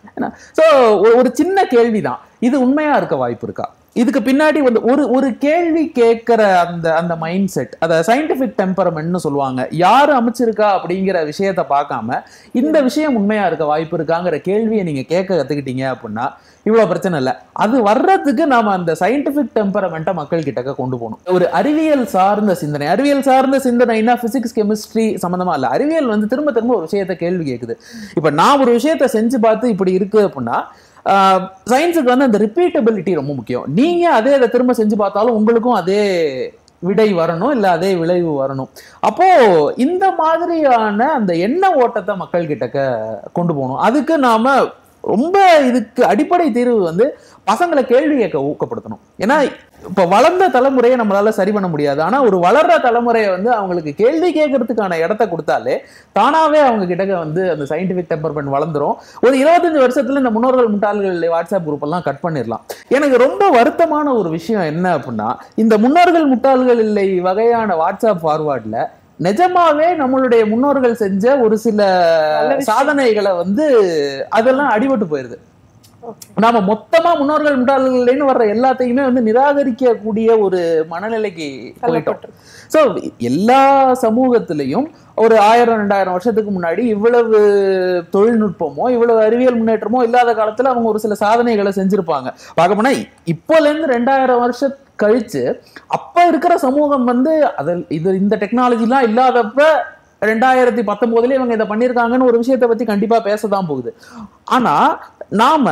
ஸோ ஒரு சின்ன கேள்விதான் இது உண்மையா இருக்க வாய்ப்பு இருக்கா இதுக்கு பின்னாடி வந்து ஒரு ஒரு கேள்வி கேட்கிற அந்த அந்த மைண்ட் செட் அதை சயின்டிபிக் டெம்பரமெண்ட்னு சொல்லுவாங்க யார் அமைச்சிருக்கா அப்படிங்கிற விஷயத்த பார்க்காம இந்த விஷயம் உண்மையா இருக்க வாய்ப்பு இருக்காங்கிற கேள்வியை நீங்க கேட்க கத்துக்கிட்டீங்க அப்படின்னா இவ்வளவு பிரச்சனை இல்லை அது வர்றதுக்கு நாம அந்த சயின்டிபிக் டெம்பரமெண்ட்டை மக்கள் கிட்டக்க கொண்டு போகணும் ஒரு அறிவியல் சார்ந்த சிந்தனை அறிவியல் சார்ந்த சிந்தனைனா பிசிக்ஸ் கெமிஸ்ட்ரி சம்மந்தமா இல்லை அறிவியல் வந்து திரும்ப திரும்ப ஒரு விஷயத்த கேள்வி கேட்குது இப்ப நான் ஒரு விஷயத்த செஞ்சு பார்த்து இப்படி இருக்கு அப்படின்னா சயின்ஸுக்கு வந்து அந்த ரிப்பீட்டபிலிட்டி ரொம்ப முக்கியம் நீங்க அதே அதை திரும்ப செஞ்சு பார்த்தாலும் உங்களுக்கும் அதே விடை வரணும் இல்ல அதே விளைவு வரணும் அப்போ இந்த மாதிரியான அந்த எண்ண ஓட்டத்தை மக்கள் கிட்டக்க கொண்டு போகணும் அதுக்கு நாம ரொம்ப இதுக்கு அடிப்படை தீர்வு வந்து பசங்களை கேள்வி கேட்க ஊக்கப்படுத்தணும் ஏன்னா இப்ப வளர்ந்த தலைமுறையை நம்மளால சரி பண்ண முடியாது ஆனா ஒரு வளர்ற தலைமுறையை வந்து அவங்களுக்கு கேள்வி கேட்கறதுக்கான இடத்த கொடுத்தாலே தானாவே அவங்க கிட்டக்க வந்து அந்த சயின்டிபிக் டெம்பர்மெண்ட் வளர்ந்துரும் ஒரு இருபத்தஞ்சு வருஷத்துல இந்த முன்னோர்கள் முட்டாள்கள் வாட்ஸ்அப் குரூப் எல்லாம் கட் பண்ணிடலாம் எனக்கு ரொம்ப வருத்தமான ஒரு விஷயம் என்ன அப்படின்னா இந்த முன்னோர்கள் முட்டாள்கள் இல்லை வகையான வாட்ஸ்அப் ஃபார்வர்ட்ல நிஜமாவே நம்மளுடைய முன்னோர்கள் செஞ்ச ஒரு சில நல்ல விஷயம். சாதனைகளை வந்து அதெல்லாம் அடிபட்டு போயிருது நாம மொத்தமா முன்னோர்கள் முட்டாள்கள்னு வர்ற எல்லாத்தையுமே வந்து நிராகரிக்கக்கூடிய ஒரு மனநிலைக்கு போயிட்டோம் தள்ளப்பட்டிருக்கு ஸோ எல்லா சமூகத்திலையும் ஒரு ஆயிரம் ரெண்டாயிரம் வருஷத்துக்கு முன்னாடி இவ்வளவு தொழில்நுட்பமோ இவ்வளவு அறிவியல் முன்னேற்றமோ இல்லாத காலத்துல அவங்க ஒரு சில சாதனைகளை செஞ்சிருப்பாங்க பார்க்க போனா இப்போல இருந்து ரெண்டாயிரம் வருஷம் கழிச்சு அப்ப இருக்கிற சமூகம் வந்து அதில் இது இந்த டெக்னாலஜிலாம் இல்லாதப்ப ரெண்டாயிரத்தி பத்தொன்பதுல இவங்க இதை பண்ணியிருக்காங்கன்னு ஒரு விஷயத்தை பத்தி கண்டிப்பா பேசதான் போகுது ஆனா நாம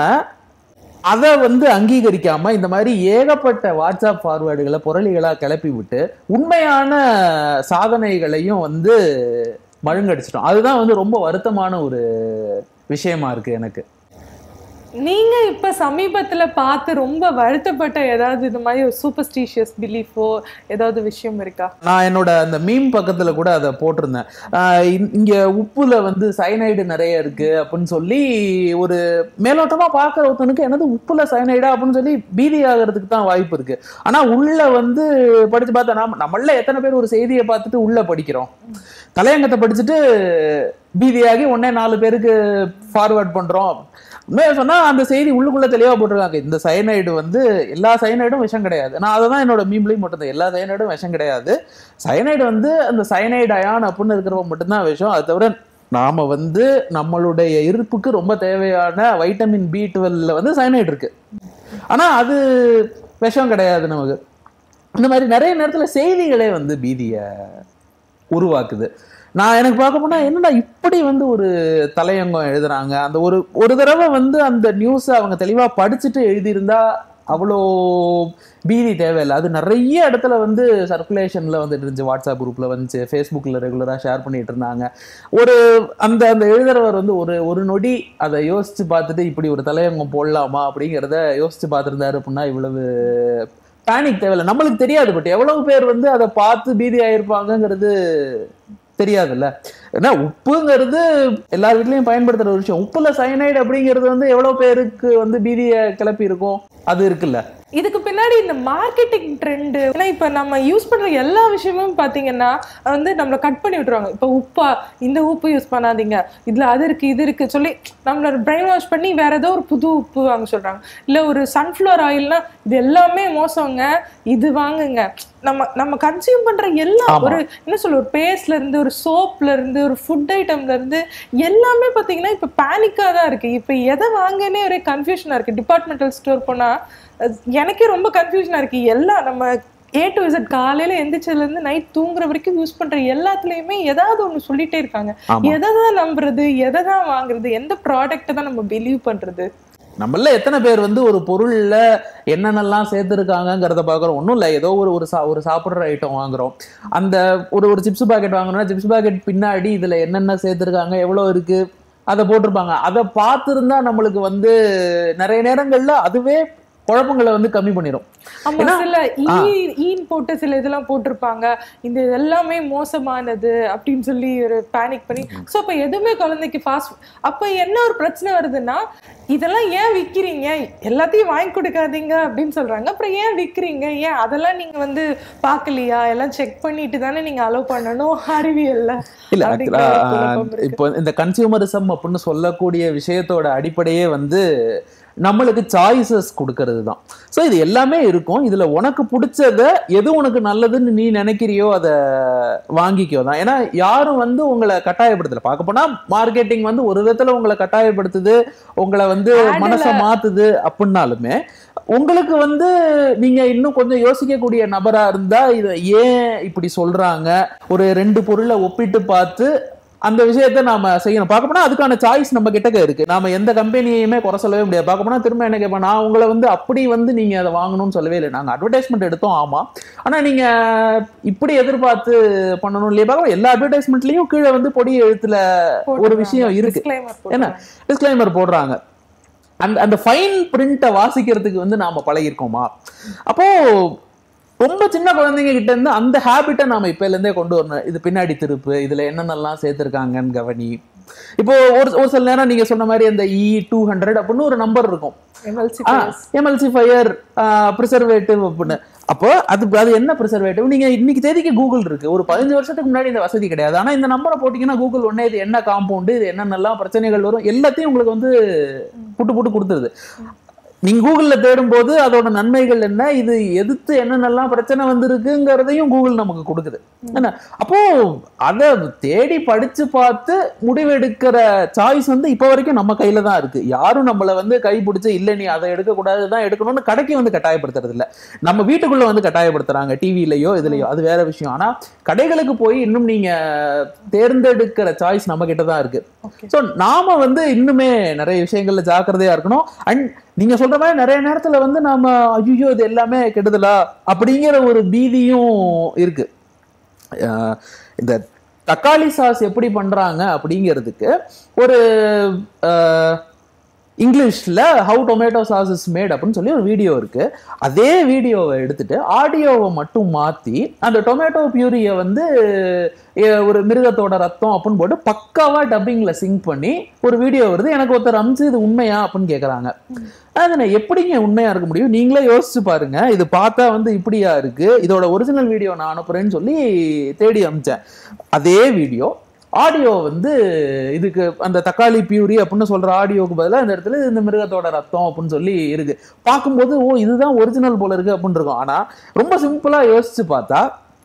அதை வந்து அங்கீகரிக்காம இந்த மாதிரி ஏகப்பட்ட வாட்ஸ்அப் ஃபார்வேர்டுகளை புரளிகளா கிளப்பி விட்டு உண்மையான சாதனைகளையும் வந்து மழுங்கடிச்சிட்டோம் அதுதான் வந்து ரொம்ப வருத்தமான ஒரு விஷயமா இருக்கு எனக்கு நீங்க இப்ப சமீபத்துல பார்த்து ரொம்ப வருத்தப்பட்ட ஏதாவது இது மாதிரி ஒரு சூப்பர்ஸ்டிஷியஸ் பிலீஃபோ ஏதாவது விஷயம் இருக்கா நான் என்னோட அந்த மீம் பக்கத்துல கூட அதை போட்டிருந்தேன் ஆஹ் இ- இங்க உப்புல வந்து சயனைடு நிறைய இருக்கு அப்படின்னு சொல்லி ஒரு மேலோட்டமா பார்க்குற ஒருத்தனுக்கு என்னது உப்புல சயனைடா அப்படின்னு சொல்லி பீதி ஆகிறதுக்கு தான் வாய்ப்பு இருக்கு ஆனா உள்ள வந்து படிச்சு பார்த்தா நாம நம்மள எத்தனை பேர் ஒரு செய்தியை பார்த்துட்டு உள்ள படிக்கிறோம் தலையங்கத்தை படிச்சுட்டு பீதியாகி உடனே நாலு பேருக்கு ஃபார்வர்ட் பண்றோம் உண்மையை சொன்னா அந்த செய்தி உள்ளுக்குள்ள தெளிவா போட்டிருக்காங்க இந்த சயனைடு வந்து எல்லா சயனைடும் விஷம் கிடையாது நான் அதை தான் என்னோட மீம்லையும் மட்டும் எல்லா சயனைடும் விஷம் கிடையாது சயனைடு வந்து அந்த சயனைடு அயான் அப்படின்னு இருக்கிறவங்க மட்டும்தான் விஷம் அது தவிர நாம வந்து நம்மளுடைய இருப்புக்கு ரொம்ப தேவையான வைட்டமின் பி டுவெல்ல வந்து சயனைடு இருக்கு ஆனா அது விஷம் கிடையாது நமக்கு இந்த மாதிரி நிறைய நேரத்துல செய்திகளே வந்து பீதியை உருவாக்குது நான் எனக்கு பார்க்க போனா என்னடா இப்படி வந்து ஒரு தலையங்கம் எழுதுறாங்க அந்த ஒரு ஒரு தடவை வந்து அந்த நியூஸை அவங்க தெளிவா படிச்சுட்டு எழுதியிருந்தா அவ்வளோ பீதி தேவையில்லை அது நிறைய இடத்துல வந்து சர்க்குலேஷன்ல வந்துட்டு இருந்துச்சு வாட்ஸ்அப் குரூப்ல வந்துச்சு ஃபேஸ்புக்கில் ரெகுலரா ஷேர் பண்ணிட்டு இருந்தாங்க ஒரு அந்த அந்த எழுதுறவர் வந்து ஒரு ஒரு நொடி அதை யோசிச்சு பார்த்துட்டு இப்படி ஒரு தலையங்கம் போடலாமா அப்படிங்கிறத யோசிச்சு பார்த்துருந்தாரு அப்படின்னா இவ்வளவு பேனிக் தேவையில்லை நம்மளுக்கு தெரியாது பட் எவ்வளவு பேர் வந்து அதை பார்த்து பீதி ஆயிருப்பாங்கங்கிறது தெரியாதுல்ல ஏன்னா உப்புங்கிறது எல்லார் வீட்லயும் பயன்படுத்துற ஒரு விஷயம் உப்புல சயனைடு அப்படிங்கிறது வந்து எவ்வளவு பேருக்கு வந்து பீதியை கிளப்பி இருக்கும் அது இருக்குல்ல இதுக்கு பின்னாடி இந்த மார்க்கெட்டிங் ட்ரெண்ட் ஏன்னா இப்ப நம்ம யூஸ் பண்ற எல்லா விஷயமும் பாத்தீங்கன்னா வந்து நம்மள கட் பண்ணி விட்டுருவாங்க இப்ப உப்பா இந்த உப்பு யூஸ் பண்ணாதீங்க இதுல அது இருக்கு இது இருக்கு சொல்லி நம்மள பிரெயின் வாஷ் பண்ணி வேற ஏதோ ஒரு புது உப்பு வாங்க சொல்றாங்க இல்ல ஒரு சன்ஃப்ளவர் ஆயில்னா இது எல்லாமே மோசங்க இது வாங்குங்க நம்ம நம்ம கன்சியூம் பண்ற எல்லா ஆமா. ஒரு என்ன சொல்ல ஒரு பேஸ்ட்ல இருந்து ஒரு சோப்ல இருந்து ஒரு ஃபுட் ஐட்டம்ல இருந்து எல்லாமே பாத்தீங்கன்னா இப்ப பேனிக்கா தான் இருக்கு இப்ப எதை வாங்கனே ஒரே கன்ஃபியூஷனா இருக்கு டிபார்ட்மெண்டல் ஸ்டோர் போனா அஹ் எனக்கே ரொம்ப கன்ஃபியூஷனா இருக்கு எல்லாம் நம்ம ஏ டு இசட் காலையில எந்திரிச்சதுல இருந்து நைட் தூங்குற வரைக்கும் யூஸ் பண்ற எல்லாத்துலயுமே ஏதாவது ஒண்ணு சொல்லிட்டே இருக்காங்க ஆமா எதை தான் நம்புறது எதை தான் வாங்குறது எந்த ப்ராடக்ட்டை தான் நம்ம பிலீவ் பண்றது நம்மள எத்தனை பேர் வந்து ஒரு பொருள்ல என்னென்னலாம் சேர்த்துருக்காங்கங்கிறத பார்க்குறோம் ஒன்றும் இல்லை ஏதோ ஒரு ஒரு சா ஒரு சாப்பிட்ற ஐட்டம் வாங்குறோம் அந்த ஒரு ஒரு சிப்ஸ் பாக்கெட் வாங்குறோம்னா சிப்ஸ் பாக்கெட் பின்னாடி இதுல என்னென்ன சேர்த்துருக்காங்க எவ்வளோ இருக்கு அதை போட்டிருப்பாங்க அதை பார்த்துருந்தா நம்மளுக்கு வந்து நிறைய நேரங்கள்ல அதுவே குழப்பங்களை வந்து கம்மி பண்ணிடும் ஆமா ஏன்னா- சில ஆ. ஈ ஈன் போட்டு சில இதெல்லாம் போட்டிருப்பாங்க இந்த எல்லாமே மோசமானது அப்படின்னு சொல்லி ஒரு பேனிக் பண்ணி சோ அப்ப எதுவுமே குழந்தைக்கு ஃபாஸ்ட் அப்ப என்ன ஒரு பிரச்சனை வருதுன்னா இதெல்லாம் ஏன் விக்கிறீங்க எல்லாத்தையும் வாங்கி கொடுக்காதீங்க அப்படின்னு சொல்றாங்க அப்புறம் ஏன் விக்கிறீங்க ஏன் அதெல்லாம் நீங்க வந்து பார்க்கலையா எல்லாம் செக் பண்ணிட்டு தானே நீங்க அலோவ் பண்ணணும் அறிவியல்ல இல்ல அப்படிங்கிற actually, ஒரு ஆ, குழப்பம் இருக்கு. இப்போ இந்த கன்சியூமரிசம் அப்படின்னு சொல்லக்கூடிய விஷயத்தோட அடிப்படையே வந்து நம்மளுக்கு சாய்ஸஸ் கொடுக்கறது தான் ஸோ இது எல்லாமே இருக்கும் இதுல உனக்கு பிடிச்சத எது உனக்கு நல்லதுன்னு நீ நினைக்கிறியோ அதை வாங்கிக்கோ தான் ஏன்னா யாரும் வந்து உங்களை கட்டாயப்படுத்தல பார்க்க போனா மார்க்கெட்டிங் வந்து ஒரு விதத்துல உங்களை கட்டாயப்படுத்துது உங்களை வந்து Ad ல- மனசை மாத்துது அப்படின்னாலுமே உங்களுக்கு வந்து நீங்க இன்னும் கொஞ்சம் யோசிக்கக்கூடிய நபரா இருந்தா இதை ஏன் இப்படி சொல்றாங்க ஒரு ரெண்டு பொருளை ஒப்பிட்டு பார்த்து அந்த விஷயத்த நாம செய்யணும் பார்க்க போனா அதுக்கான சாய்ஸ் நம்ம கிட்டக்க இருக்கு நாம எந்த கம்பெனியுமே குறை சொல்லவே முடியாது பார்க்க போனா திரும்ப என்ன கேட்பேன் நான் உங்களை வந்து அப்படி வந்து நீங்க அதை வாங்கணும்னு சொல்லவே இல்லை நாங்க அட்வர்டைஸ்மெண்ட் எடுத்தோம் ஆமா ஆனா நீங்க இப்படி எதிர்பார்த்து பண்ணணும் இல்லையா பார்க்க எல்லா அட்வர்டைஸ்மெண்ட்லயும் கீழே வந்து பொடி எழுத்துல ஒரு விஷயம் இருக்கு Disclaimer என்ன? போட்டுருக்காங்க. டிஸ்க்ளைமர் போடுறாங்க அந்த அந்த ஃபைன் பிரிண்ட்டை வாசிக்கிறதுக்கு வந்து நாம பழகிருக்கோமா அப்போ ரொம்ப சின்ன குழந்தைங்க கிட்ட இருந்து அந்த ஹேபிட்டை நாம இப்பல இருந்தே கொண்டு வரணும் இது பின்னாடி திருப்பு இதுல என்னென்னலாம் சேர்த்திருக்காங்கன்னு கவனி இப்போ ஒரு ஒரு சில நேரம் நீங்க சொன்ன மாதிரி அந்த இ டூ ஹண்ட்ரட் அப்படின்னு ஒரு நம்பர் இருக்கும் Emulsifiers. எம்எல்சிஃபயர் ப்ரிசர்வேட்டிவ் அப்படின்னு அப்போ அது அது என்ன ப்ரிசர்வேட்டிவ் நீங்க இன்னைக்கு தேதிக்கு கூகுள் இருக்கு ஒரு பதினஞ்சு வருஷத்துக்கு முன்னாடி இந்த வசதி கிடையாது ஆனா இந்த நம்பரை போட்டீங்கன்னா கூகுள் உடனே இது என்ன காம்பவுண்டு இது என்னென்னலாம் பிரச்சனைகள் வரும் எல்லாத்தையும் உங்களுக்கு வந்து புட்டு புட்டு கொடுத்துருது நீங்க கூகுள்ல தேடும் போது அதோட நன்மைகள் என்ன இது எதிர்த்து என்னென்னலாம் பிரச்சனை வந்திருக்குங்கிறதையும் கூகுள் நமக்கு கொடுக்குது என்ன அப்போ அதை தேடி படிச்சு பார்த்து முடிவெடுக்கிற சாய்ஸ் வந்து இப்போ வரைக்கும் நம்ம கையில தான் இருக்கு யாரும் நம்மளை வந்து கை பிடிச்சு இல்ல நீ அதை எடுக்கக்கூடாது தான் எடுக்கணும்னு கடைக்கு வந்து கட்டாயப்படுத்துறது இல்ல நம்ம வீட்டுக்குள்ள வந்து கட்டாயப்படுத்துறாங்க டிவிலயோ இதுலயோ அது வேற விஷயம் ஆனா கடைகளுக்கு போய் இன்னும் நீங்க தேர்ந்தெடுக்கிற சாய்ஸ் நம்ம கிட்ட தான் இருக்கு Okay. ஸோ நாம வந்து இன்னுமே நிறைய விஷயங்கள்ல ஜாக்கிரதையா இருக்கணும் அண்ட் நீங்க சொல்ற மாதிரி நிறைய நேரத்துல வந்து நாம ஐயோ இது எல்லாமே கெடுதலா அப்படிங்கிற ஒரு பீதியும் இருக்கு அஹ் இந்த தக்காளி சாஸ் எப்படி பண்றாங்க அப்படிங்கிறதுக்கு ஒரு அஹ், இங்கிலீஷ்ல how tomato sauce is made அப்படின்னு சொல்லி ஒரு வீடியோ இருக்கு அதே வீடியோவை எடுத்துட்டு ஆடியோவை மட்டும் மாத்தி அந்த டொமேட்டோ பியூரியை வந்து எ- ஒரு மிருகத்தோட ரத்தம் அப்படின்னு போட்டு பக்காவா டப்பிங்ல சிங்க் பண்ணி ஒரு வீடியோ வருது எனக்கு ஒருத்தர் அமிச்சு இது உண்மையா அப்படின்னு கேக்குறாங்க அது நான் எப்படிங்க உண்மையா இருக்க முடியும் நீங்களே யோசிச்சு பாருங்க இது பார்த்தா வந்து இப்படியா இருக்கு இதோட ஒரிஜினல் வீடியோ நான் அனுப்புறேன்னு சொல்லி தேடி அமிச்சேன் அதே வீடியோ ஆடியோ வந்து இதுக்கு அந்த தக்காளி பியூரி அப்படின்னு சொல்ற ஆடியோக்கு பதிலா இந்த இடத்துல இந்த மிருகத்தோட ரத்தம் அப்படின்னு சொல்லி இருக்கு பார்க்கும்போது ஓ இதுதான் ஒரிஜினல் போல இருக்கு அப்படின்னு இருக்கும் ஆனா ரொம்ப சிம்பிளா யோசிச்சு பார்த்தா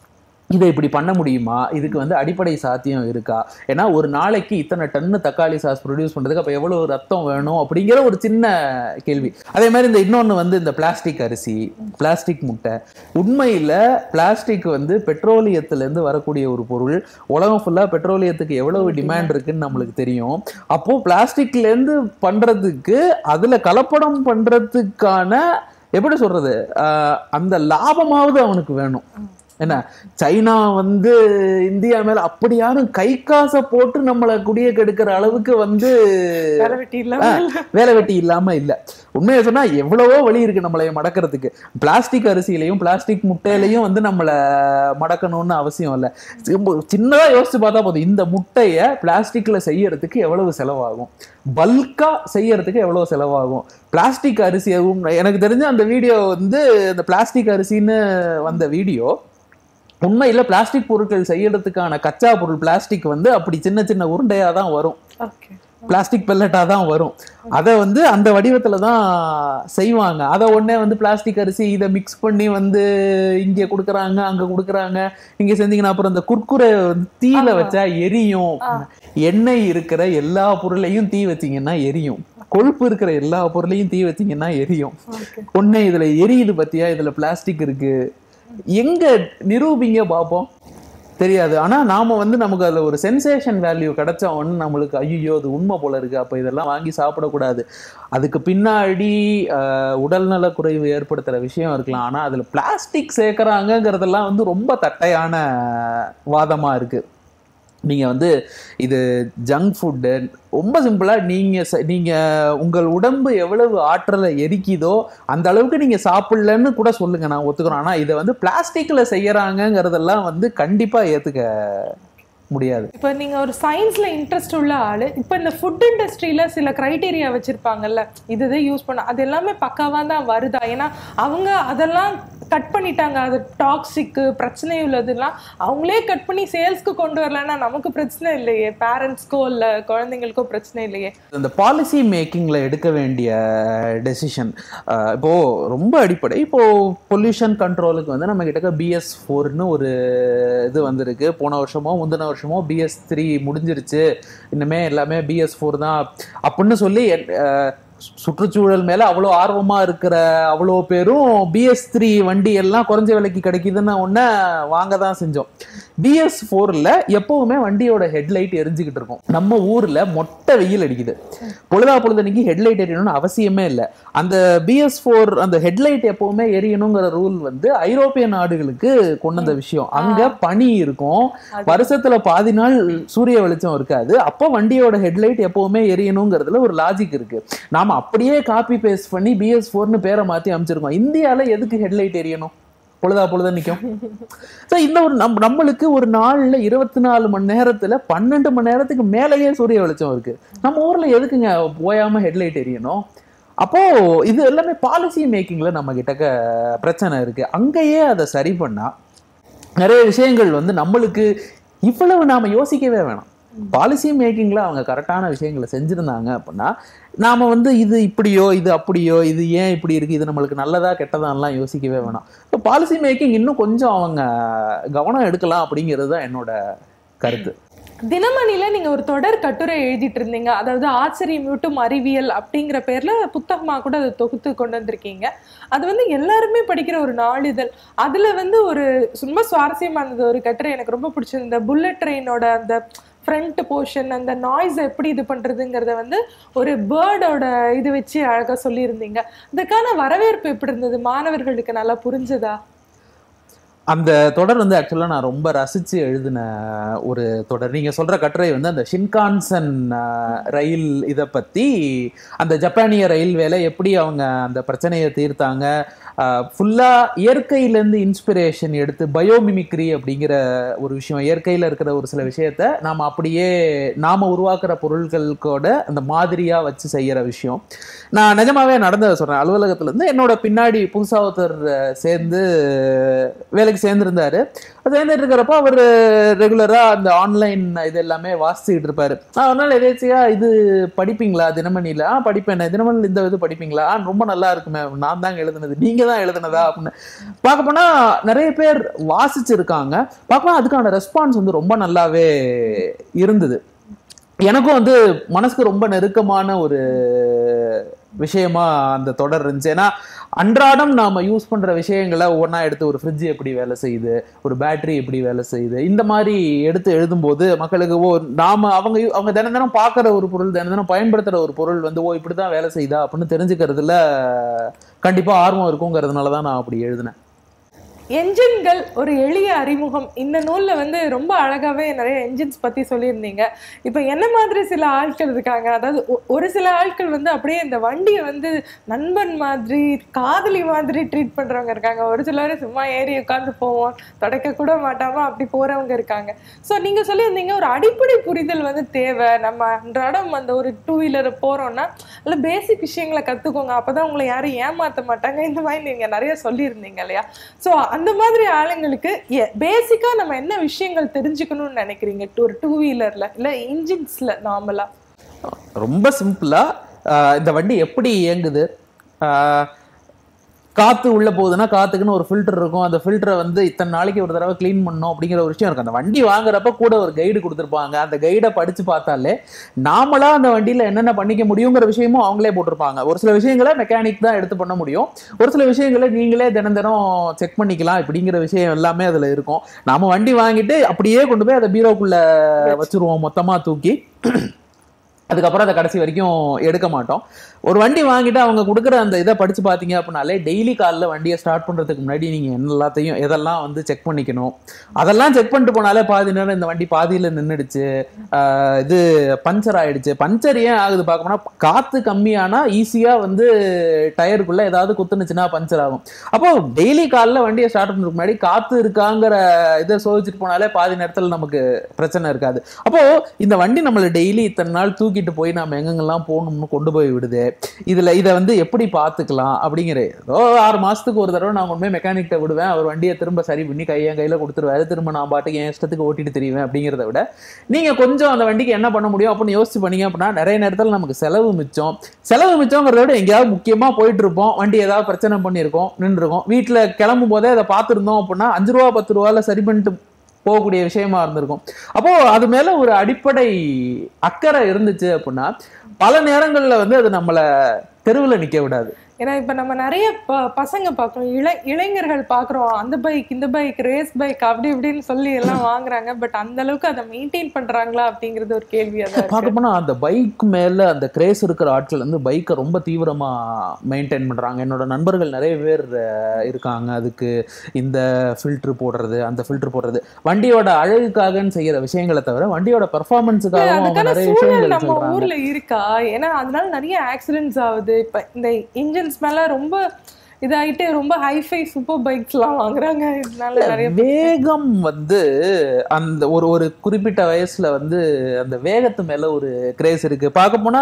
இதை இப்படி பண்ண முடியுமா இதுக்கு வந்து அடிப்படை சாத்தியம் இருக்கா ஏன்னா ஒரு நாளைக்கு இத்தனை டன்னு தக்காளி சாஸ் ப்ரொடியூஸ் பண்றதுக்கு அப்ப எவ்வளவு ரத்தம் வேணும் அப்படிங்கிற ஒரு சின்ன கேள்வி அதே மாதிரி இந்த இன்னொன்னு வந்து இந்த பிளாஸ்டிக் அரிசி பிளாஸ்டிக் முட்டை உண்மையில பிளாஸ்டிக் வந்து பெட்ரோலியத்துல இருந்து வரக்கூடிய ஒரு பொருள் உலகம் ஃபுல்லா பெட்ரோலியத்துக்கு எவ்வளவு டிமாண்ட் இருக்குன்னு நம்மளுக்கு தெரியும் அப்போ பிளாஸ்டிக்ல இருந்து பண்றதுக்கு அதுல கலப்படம் பண்றதுக்கான எப்படி சொல்றது ஆஹ் அந்த லாபமாவது அவனுக்கு வேணும் என்ன சைனா வந்து இந்தியா மேல அப்படி யாரும் கை காசை போட்டு நம்மளை குடிய கெடுக்கிற அளவுக்கு வந்து வேலை வெட்டி இல்ல ஆ, வேலை வெட்டி இல்லாம இல்ல உண்மையை சொன்னா எவ்வளவோ வழி இருக்கு நம்மளை மடக்கிறதுக்கு பிளாஸ்டிக் அரிசியிலையும் பிளாஸ்டிக் முட்டையிலையும் வந்து நம்மள மடக்கணும்னு அவசியம் இல்ல சிம்ப- சின்னதா யோசிச்சு பார்த்தா போதும் இந்த முட்டைய பிளாஸ்டிக்ல செய்யறதுக்கு எவ்வளவு செலவாகும் பல்கா செய்யறதுக்கு எவ்வளவு செலவாகும் பிளாஸ்டிக் அரிசி உம், எனக்கு தெரிஞ்ச அந்த வீடியோ வந்து இந்த பிளாஸ்டிக் அரிசின்னு வந்த வீடியோ உண்மையில பிளாஸ்டிக் பொருட்கள் செய்யறதுக்கான கச்சா பொருள் பிளாஸ்டிக் வந்து அப்படி சின்ன சின்ன உருண்டையா தான் வரும் ஓகே பிளாஸ்டிக் பெல்லட்டா தான் வரும் அதை வந்து அந்த வடிவத்துல தான் செய்வாங்க அதை உடனே வந்து பிளாஸ்டிக் அரிசி இதை மிக்ஸ் பண்ணி வந்து இங்க கொடுக்குறாங்க அங்க கொடுக்குறாங்க இங்க செஞ்சீங்கன்னா அப்புறம் இந்த குர்குரை வந்து தீயில ஆமா. வச்சா எரியும் எண்ணெய் இருக்கிற எல்லா பொருளையும் தீ வச்சீங்கன்னா எரியும் கொழுப்பு இருக்கிற எல்லா பொருளையும் தீ வச்சீங்கன்னா எரியும் ஓகே ஒண்ணே இதுல எரியுது பத்தியா இதுல பிளாஸ்டிக் இருக்கு எங்க நிரூபிங்க பாப்போம் தெரியாது ஆனா நாம வந்து நமக்கு அதுல ஒரு சென்சேஷன் வேல்யூ கிடைச்ச உடனே நம்மளுக்கு ஐயோ அது உண்மை போல இருக்கு அப்ப இதெல்லாம் வாங்கி சாப்பிடக்கூடாது அதுக்கு பின்னாடி ஆஹ், உடல்நல குறைவு ஏற்படுத்துற விஷயம் இருக்கலாம் ஆனா அதுல பிளாஸ்டிக் சேர்க்கறாங்கங்கிறதெல்லாம் வந்து ரொம்ப தட்டையான வாதமா இருக்கு நீங்க வந்து இது ஜங்க் ஃபுட்டு ரொம்ப சிம்பிளா நீங்க ச- நீங்க உங்கள் உடம்பு எவ்வளவு ஆற்றலை எரிக்குதோ அந்த அளவுக்கு நீங்க சாப்பிடலன்னு கூட சொல்லுங்க நான் ஒத்துக்கிறேன் ஆனா இதை வந்து பிளாஸ்டிக்ல செய்யறாங்கங்கிறதெல்லாம் வந்து கண்டிப்பா ஏத்துக்க முடியாது இப்போ நீங்க ஒரு சயின்ஸ்ல இன்ட்ரெஸ்ட் உள்ள ஆளு இப்போ இந்த ஃபுட் இண்டஸ்ட்ரியில சில கிரைட்டீரியா வச்சிருப்பாங்கல்ல இது இதை யூஸ் பண்ண அது எல்லாமே பக்காவா தான் வருதா ஏன்னா அவங்க அதெல்லாம் கட் பண்ணிட்டாங்க அது டாக்ஸிக்கு பிரச்சனை உள்ளதுலாம் அவங்களே கட் பண்ணி சேல்ஸ்க்கு கொண்டு வரலன்னா நமக்கு பிரச்சனை இல்லையே பேரண்ட்ஸ்க்கோ இல்ல குழந்தைங்களுக்கோ பிரச்சனை இல்லையே இந்த பாலிசி மேக்கிங்ல எடுக்க வேண்டிய டெசிஷன் இப்போ ரொம்ப அடிப்படை இப்போ பொல்யூஷன் கண்ட்ரோலுக்கு வந்து நம்ம கிட்ட பிஎஸ் ஃபோர்னு ஒரு இது வந்திருக்கு போன வருஷமோ முந்தின வருஷமோ பிஎஸ் த்ரீ முடிஞ்சிருச்சு இன்னுமே எல்லாமே பிஎஸ் ஃபோர் தான் அப்படின்னு சொல்லி அஹ், சு- சுற்றுச்சூழல் மேல அவ்வளோ ஆர்வமா இருக்கிற அவ்வளோ பேரும் பிஎஸ் த்ரீ வண்டி எல்லாம் குறைஞ்ச விலைக்கு கிடைக்குதுன்னு ஒன்ன வாங்க தான் செஞ்சோம் பிஎஸ் ஃபோர்ல எப்பவுமே வண்டியோட ஹெட்லைட் எரிஞ்சுக்கிட்டு இருக்கும் நம்ம ஊர்ல மொட்டை வெயில் அடிக்குது பொழுதா பொழுதன்னைக்கு ஹெட்லைட் எரியணும்னு அவசியமே இல்லை அந்த பிஎஸ் ஃபோர் அந்த ஹெட்லைட் எப்பவுமே எரியணுங்கிற ரூல் வந்து ஐரோப்பிய நாடுகளுக்கு கொண்டு வந்த விஷயம் அங்க பனி இருக்கும் அது- வருஷத்துல பாதி நாள் சூரிய வெளிச்சம் இருக்காது அப்போ வண்டியோட ஹெட்லைட் எப்பவுமே எரியணுங்கிறதுல ஒரு லாஜிக் இருக்கு நாம அப்படியே காப்பி பேஸ்ட் பண்ணி பிஎஸ் ஃபோர்னு பேரை மாத்தி அமைச்சிருக்கோம் இந்தியால எதுக்கு ஹெட்லைட் எரியணும் பொழுதா பொழுதா நிக்கும் ஸோ இந்த ஒரு நம் நம்மளுக்கு ஒரு நாள்ல இருபத்தி நாலு மணி நேரத்துல பன்னெண்டு மணி நேரத்துக்கு மேலேயே சூரிய வெளிச்சம் இருக்கு நம்ம ஊர்ல எதுக்குங்க போயாம ஹெட்லைட் எரியணும் அப்போ இது எல்லாமே பாலிசி மேக்கிங்ல நம்ம கிட்டக்க பிரச்சனை இருக்கு அங்கேயே அதை சரி பண்ணா நிறைய விஷயங்கள் வந்து நம்மளுக்கு இவ்வளவு நாம யோசிக்கவே வேணாம் பாலிசி மேக்கிங்ல அவங்க கரெக்டான விஷயங்களை செஞ்சிருந்தாங்க அப்படின்னா நாம வந்து இது இப்படியோ இது அப்படியோ இது ஏன் இப்படி இருக்கு இது நம்மளுக்கு நல்லதா கெட்டதான்லாம் யோசிக்கவே வேணாம் இப்போ பாலிசி மேக்கிங் இன்னும் கொஞ்சம் அவங்க கவனம் எடுக்கலாம் அப்படிங்கிறது தான் என்னோட கருத்து தினமணில நீங்க ஒரு தொடர் கட்டுரை எழுதிட்டு இருந்தீங்க அதாவது ஆச்சரியமூட்டும் அறிவியல் அப்படிங்கிற பேர்ல புத்தகமா கூட அதை தொகுத்து கொண்டு வந்திருக்கீங்க அது வந்து எல்லாருமே படிக்கிற ஒரு நாளிதழ் அதுல வந்து ஒரு ரொம்ப சுவாரஸ்யமானது ஒரு கட்டுரை எனக்கு ரொம்ப பிடிச்சிருந்த புல்லட் ட்ரெயினோட அந்த ஃப்ரண்ட் போர்ஷன் அந்த நாய்ஸ் எப்படி இது பண்றதுங்கிறத வந்து ஒரு பேர்டோட இது வச்சு அழகா சொல்லியிருந்தீங்க இதுக்கான வரவேற்பு எப்படி இருந்தது மாணவர்களுக்கு நல்லா புரிஞ்சதா அந்த தொடர் வந்து ஆக்சுவலாக நான் ரொம்ப ரசித்து எழுதின ஒரு தொடர் நீங்கள் சொல்கிற கட்டுரை வந்து அந்த ஷின்கான்சன் அஹ், ரயில் இதை பற்றி அந்த ஜப்பானிய ரயில்வேல எப்படி அவங்க அந்த பிரச்சனையை தீர்த்தாங்க ஃபுல்லாக இயற்கையிலேருந்து இன்ஸ்பிரேஷன் எடுத்து பயோமிமிக்ரி அப்படிங்கிற ஒரு விஷயம் இயற்கையில் இருக்கிற ஒரு சில விஷயத்த நாம் அப்படியே நாம் உருவாக்குற பொருட்களுக்கோட அந்த மாதிரியாக வச்சு செய்கிற விஷயம் நான் நிஜமாவே நடந்ததை சொல்கிறேன் அலுவலகத்துலேருந்து என்னோட பின்னாடி புதுசாக ஒருத்தர் அஹ், சேர்ந்து வேலைக்கு சேர்ந்துருந்தாரு சேர்ந்துட்டு இருக்கிறப்ப அவர் ரெகுலராக அந்த ஆன்லைன் இது எல்லாமே வாசிச்சுக்கிட்டு இருப்பாரு ஆஹ் ஒரு நாள் எதேச்சியா இது படிப்பீங்களா தினமணியில் ஆ படிப்பேன் தினமணியில் இந்த இது படிப்பீங்களா ஆ ரொம்ப நல்லா இருக்குமே நான் தாங்க எழுதுனது நீங்க தான் எழுதுனதா அப்படின்னு பார்க்க போனா நிறைய பேர் வாசிச்சிருக்காங்க பார்க்கலாம் அதுக்கான ரெஸ்பான்ஸ் வந்து ரொம்ப நல்லாவே இருந்தது எனக்கும் வந்து மனசுக்கு ரொம்ப நெருக்கமான ஒரு விஷயமா அந்த தொடர் இருந்துச்சு ஏன்னா அன்றாடம் நாம யூஸ் பண்ற விஷயங்களை ஒவ்வொன்றா எடுத்து ஒரு ஃப்ரிட்ஜ் எப்படி வேலை செய்யுது ஒரு பேட்டரி எப்படி வேலை செய்யுது இந்த மாதிரி எடுத்து எழுதும்போது மக்களுக்கு ஓ நாம அவங்க யூ- அவங்க தினம் தினம் பார்க்குற ஒரு பொருள் தினம் தினம் பயன்படுத்துற ஒரு பொருள் வந்து ஓ இப்படிதான் வேலை செய்யுதா அப்படின்னு தெரிஞ்சுக்கிறதுல கண்டிப்பா ஆர்வம் இருக்குங்கிறதுனால தான் நான் அப்படி எழுதினேன் என்ஜின்கள் ஒரு எளிய அறிமுகம் இந்த நூல்ல வந்து ரொம்ப அழகாவே நிறைய என்ஜின்ஸ் பத்தி சொல்லியிருந்தீங்க இப்போ என்ன மாதிரி சில ஆட்கள் இருக்காங்க அதாவது ஒ- ஒரு சில ஆட்கள் வந்து அப்படியே இந்த வண்டியை வந்து நண்பன் மாதிரி காதலி மாதிரி ட்ரீட் பண்றவங்க இருக்காங்க ஒரு சிலர் சும்மா ஏறி உட்காந்து போவோம் தொடக்க கூட மாட்டாம அப்படி போறவங்க இருக்காங்க ஸோ நீங்க சொல்லியிருந்தீங்க ஒரு அடிப்படை புரிதல் வந்து தேவை நம்ம அன்றாடம் அந்த ஒரு டூ வீலர் போறோம்னா அதில் பேசிக் விஷயங்களை கத்துக்கோங்க அப்பதான் உங்களை யாரும் ஏமாத்த மாட்டாங்க இந்த மாதிரி நீங்க நிறைய சொல்லியிருந்தீங்க இல்லையா ஸோ அந்த மாதிரி ஆளுங்களுக்கு பேசிக்கா நம்ம என்ன விஷயங்கள் தெரிஞ்சுக்கணும்னு நினைக்கிறீங்க ஒரு டூ வீலர்ல இல்ல இன்ஜின்ஸ்ல நார்மலா ரொம்ப சிம்பிளா ஆஹ் இந்த வண்டி எப்படி இயங்குது ஆஹ் காத்து உள்ள போகுதுன்னா காத்துக்குன்னு ஒரு ஃபில்டர் இருக்கும் அந்த ஃபில்டரை வந்து இத்தனை நாளைக்கு ஒரு தடவை க்ளீன் பண்ணணும் அப்படிங்கிற ஒரு விஷயம் இருக்கும் அந்த வண்டி வாங்குறப்ப கூட ஒரு கைடு கொடுத்துருப்பாங்க அந்த கைடை படிச்சு பார்த்தாலே நாமளா அந்த வண்டியில என்னென்ன பண்ணிக்க முடியுங்கிற விஷயமும் அவங்களே போட்டிருப்பாங்க ஒரு சில விஷயங்களை மெக்கானிக் தான் எடுத்து பண்ண முடியும் ஒரு சில விஷயங்களை நீங்களே தினம் தினம் செக் பண்ணிக்கலாம் இப்படிங்கிற விஷயம் எல்லாமே அதுல இருக்கும் நாம வண்டி வாங்கிட்டு அப்படியே கொண்டு போய் அதை பீரோக்குள்ள வச்சிருவோம் மொத்தமா தூக்கி அதுக்கப்புறம் அதை கடைசி வரைக்கும் எடுக்க மாட்டோம் ஒரு வண்டி வாங்கிட்டு அவங்க கொடுக்குற அந்த இதை படிச்சு பார்த்தீங்க அப்படின்னாலே டெய்லி காலைல வண்டியை ஸ்டார்ட் பண்ணுறதுக்கு முன்னாடி நீங்கள் எல்லாத்தையும் எதெல்லாம் வந்து செக் பண்ணிக்கணும் அதெல்லாம் செக் பண்ணிட்டு போனாலே பாதி நேரம் இந்த வண்டி பாதியில் நின்றுடுச்சு இது பஞ்சர் ஆயிடுச்சு பஞ்சர் ஏன் ஆகுது பார்க்கணும்னா காற்று கம்மியானா ஈஸியாக வந்து டயருக்குள்ளே ஏதாவது குத்துனுச்சுன்னா பஞ்சர் ஆகும் அப்போ டெய்லி காலைல வண்டியை ஸ்டார்ட் பண்ணுறதுக்கு முன்னாடி காற்று இருக்காங்கிற இதை சோதிச்சுட்டு போனாலே பாதி நேரத்தில் நமக்கு பிரச்சனை இருக்காது அப்போ இந்த வண்டி நம்மளை டெய்லி இத்தனை நாள் தூக்கிட்டு போய் நாம எங்கெங்கெல்லாம் போகணும்னு கொண்டு போய் விடுது இதுல இதை வந்து எப்படி பார்த்துக்கலாம் அப்படிங்கிற ஏதோ ஆறு மாசத்துக்கு ஒரு தடவை நான் கொண்டு போய் மெக்கானிக்கிட்ட விடுவேன் அவர் வண்டியை திரும்ப சரி பண்ணி கையன் கையில கொடுத்துருவாரு திரும்ப நான் பாட்டுக்கு என் இஷ்டத்துக்கு ஓட்டிட்டு தெரியுவேன் அப்படிங்கிறத விட நீங்க கொஞ்சம் அந்த வண்டிக்கு என்ன பண்ண முடியும் அப்படின்னு யோசிச்சு பண்ணீங்க அப்படின்னா நிறைய நேரத்தில் நமக்கு செலவு மிச்சம் செலவு மிச்சங்கிறத விட எங்கேயாவது முக்கியமா போயிட்டு இருப்போம் வண்டி ஏதாவது பிரச்சனை பண்ணியிருக்கோம் நின்றுருக்கோம் வீட்டுல கிளம்பும் போதே அதை பார்த்துருந்தோம் அப்படின்னா அஞ்சு ரூபா பத்து ரூபால சரி பண்ணிட்டு போகக்கூடிய விஷயமா இருந்திருக்கும் அப்போ அது மேல ஒரு அடிப்படை அக்கறை இருந்துச்சு அப்படின்னா பல நேரங்கள்ல வந்து அது நம்மள தெருவுல நிக்க விடாது ஏன்னா இப்ப நம்ம நிறைய ப- பசங்க பார்க்குறோம் இளை இளைஞர்கள் பார்க்குறோம் அந்த பைக் இந்த பைக் ரேஸ் பைக் அப்படி இப்படின்னு சொல்லி எல்லாம் வாங்குறாங்க பட் அந்த அளவுக்கு அதை மெயின்டைன் பண்றாங்களா அப்படிங்கிறது ஒரு கேள்வியா தான் பார்க்க இருக்கு போனா அந்த பைக் மேல அந்த கிரேஸ் இருக்கிற ஆட்கள் வந்து பைக்கை ரொம்ப தீவிரமா மெயின்டைன் பண்றாங்க என்னோட நண்பர்கள் நிறைய பேர் அஹ், இருக்காங்க அதுக்கு இந்த ஃபில்டர் போடுறது அந்த ஃபில்டர் போடுறது வண்டியோட அழகுக்காகன்னு செய்யற விஷயங்களை தவிர வண்டியோட பெர்ஃபார்மன்ஸுக்காகவும் அவங்க அதுக்கான நிறைய சூழல் விஷயங்கள் நம்ம சொல்றாங்க ஊர்ல இருக்கா ஏன்னா அதனால நிறைய ஆக்சிடென்ட்ஸ் ஆகுது இப்ப இந்த இன்ஜின்ஸ் மேல ரொம்ப இதாயிட்டு ரொம்ப ஹைஃபை சூப்பர் பைக்ஸ் எல்லாம் வாங்குறாங்க இதனால நிறைய வேகம் வந்து அந்த ஒரு ஒரு குறிப்பிட்ட வயசுல வந்து அந்த வேகத்து மேல ஒரு கிரேஸ் இருக்கு பார்க்க போனா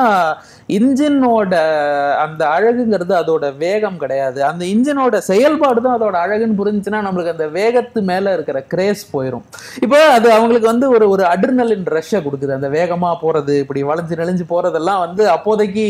இன்ஜினோட அந்த அழகுங்கிறது அதோட வேகம் கிடையாது அந்த இன்ஜினோட செயல்பாடு தான் அதோட அழகுன்னு புரிஞ்சுச்சுன்னா நம்மளுக்கு அந்த வேகத்து மேல இருக்கிற கிரேஸ் போயிடும் இப்போ அது அவங்களுக்கு வந்து ஒரு ஒரு அட்ரினலின் ரஷ்ஷை கொடுக்குது அந்த வேகமா போறது இப்படி வளைஞ்சு நெளிஞ்சு போறதெல்லாம் வந்து அப்போதைக்கு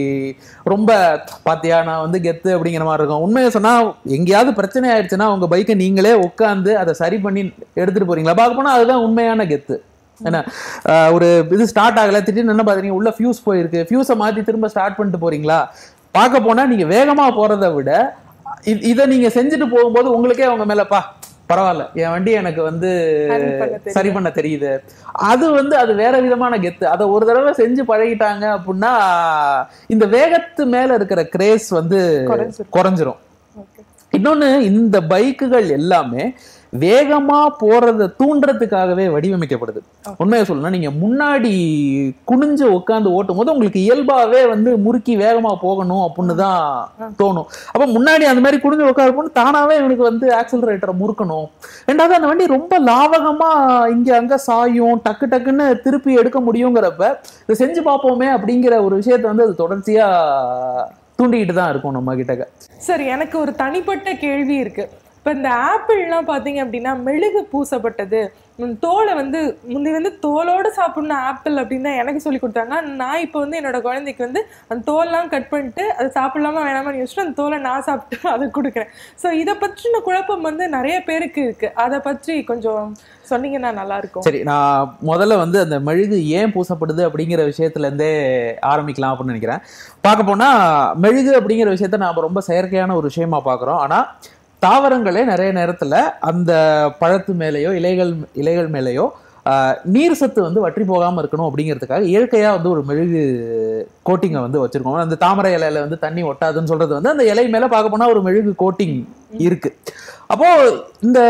ரொம்ப பாத்தியா நான் வந்து கெத்து அப்படிங்கிற மாதிரி இருக்கும் உண்மையை சொன்னா எங்கேயாவது பிரச்சனை ஆயிடுச்சுன்னா உங்க பைக்கை நீங்களே உட்காந்து அதை சரி பண்ணி எடுத்துட்டு போறீங்களா பார்க்க போனா அதுதான் உண்மையான கெத்து என்ன ஆஹ் ஒரு இது ஸ்டார்ட் ஆகல திடீர்னு என்ன பாத்தீங்க உள்ள ஃபியூஸ் போயிருக்கு ஃபியூஸை மாத்தி திரும்ப ஸ்டார்ட் பண்ணிட்டு போறீங்களா பார்க்க போனா நீங்க வேகமா போறதை விட இ- இதை நீங்க செஞ்சுட்டு போகும்போது உங்களுக்கே அவங்க மேலப்பா பரவாயில்ல என் வண்டி எனக்கு வந்து சரி பண்ண தெரியும். சரி பண்ண தெரியுது அது வந்து அது வேற விதமான கெத்து அதை ஒரு தடவை செஞ்சு பழகிட்டாங்க அப்படின்னா இந்த வேகத்து மேல இருக்கிற கிரேஸ் வந்து குறைஞ்சிரும். குறைஞ்சிரும் Okay. இன்னொன்னு இந்த பைக்குகள் எல்லாமே வேகமா போறத தூண்டுறதுக்காகவே வடிவமைக்கப்படுது உண்மையை சொல்லணும்னா நீங்க முன்னாடி குனிஞ்சு உட்காந்து ஓட்டும் போது உங்களுக்கு இயல்பாவே வந்து முறுக்கி வேகமா போகணும் அப்படின்னு தான் தோணும் அப்ப முன்னாடி அந்த மாதிரி குனிஞ்சு உட்காருப்போம் தானாவே இவனுக்கு வந்து ஆக்சலரேட்டரை முறுக்கணும் ரெண்டாவது அந்த வண்டி ரொம்ப லாவகமா இங்க அங்க சாயும் டக்கு டக்குன்னு திருப்பி எடுக்க முடியுங்கிறப்ப இதை செஞ்சு பார்ப்போமே அப்படிங்கிற ஒரு விஷயத்த வந்து அது தொடர்ச்சியா தூண்டிக்கிட்டு தான் இருக்கும் நம்ம கிட்டக்க சரி எனக்கு ஒரு தனிப்பட்ட கேள்வி இருக்கு இப்போ இந்த ஆப்பிள்லாம் பார்த்தீங்க அப்படின்னா மெழுகு பூசப்பட்டது உம், தோலை வந்து முந்தி வந்து தோலோடு சாப்பிடணும் ஆப்பிள் அப்படின்னு தான் எனக்கு சொல்லி கொடுத்தாங்க நான் இப்போ வந்து என்னோட குழந்தைக்கு வந்து அந்த தோல்லாம் கட் பண்ணிட்டு அது சாப்பிடலாமா வேணாமான்னு யோசிச்சுட்டு அந்த தோலை நான் சாப்பிட்டு அதை கொடுக்குறேன் ஸோ இதை பற்றின குழப்பம் வந்து நிறைய பேருக்கு இருக்கு அதை பற்றி கொஞ்சம் சொன்னீங்கன்னா நல்லா இருக்கும் சரி நான் முதல்ல வந்து அந்த மெழுகு ஏன் பூசப்படுது அப்படிங்கிற விஷயத்துல இருந்தே ஆரம்பிக்கலாம் அப்படின்னு நினைக்கிறேன் பார்க்க போனா மெழுகு அப்படிங்கிற விஷயத்த நாம ரொம்ப செயற்கையான ஒரு விஷயமா பார்க்குறோம் ஆனா தாவரங்களே நிறைய நேரத்துல அந்த பழத்து மேலேயோ இலைகள் இலைகள் மேலேயோ ஆஹ், நீர் சத்து வந்து வற்றி போகாம இருக்கணும் அப்படிங்கிறதுக்காக இயற்கையா வந்து ஒரு மெழுகு கோட்டிங்கை வந்து வச்சிருக்கோம் அந்த தாமரை இலையில வந்து தண்ணி ஒட்டாதுன்னு சொல்றது வந்து அந்த இலை மேல பார்க்க போனா ஒரு மெழுகு கோட்டிங் இருக்கு அப்போ இந்த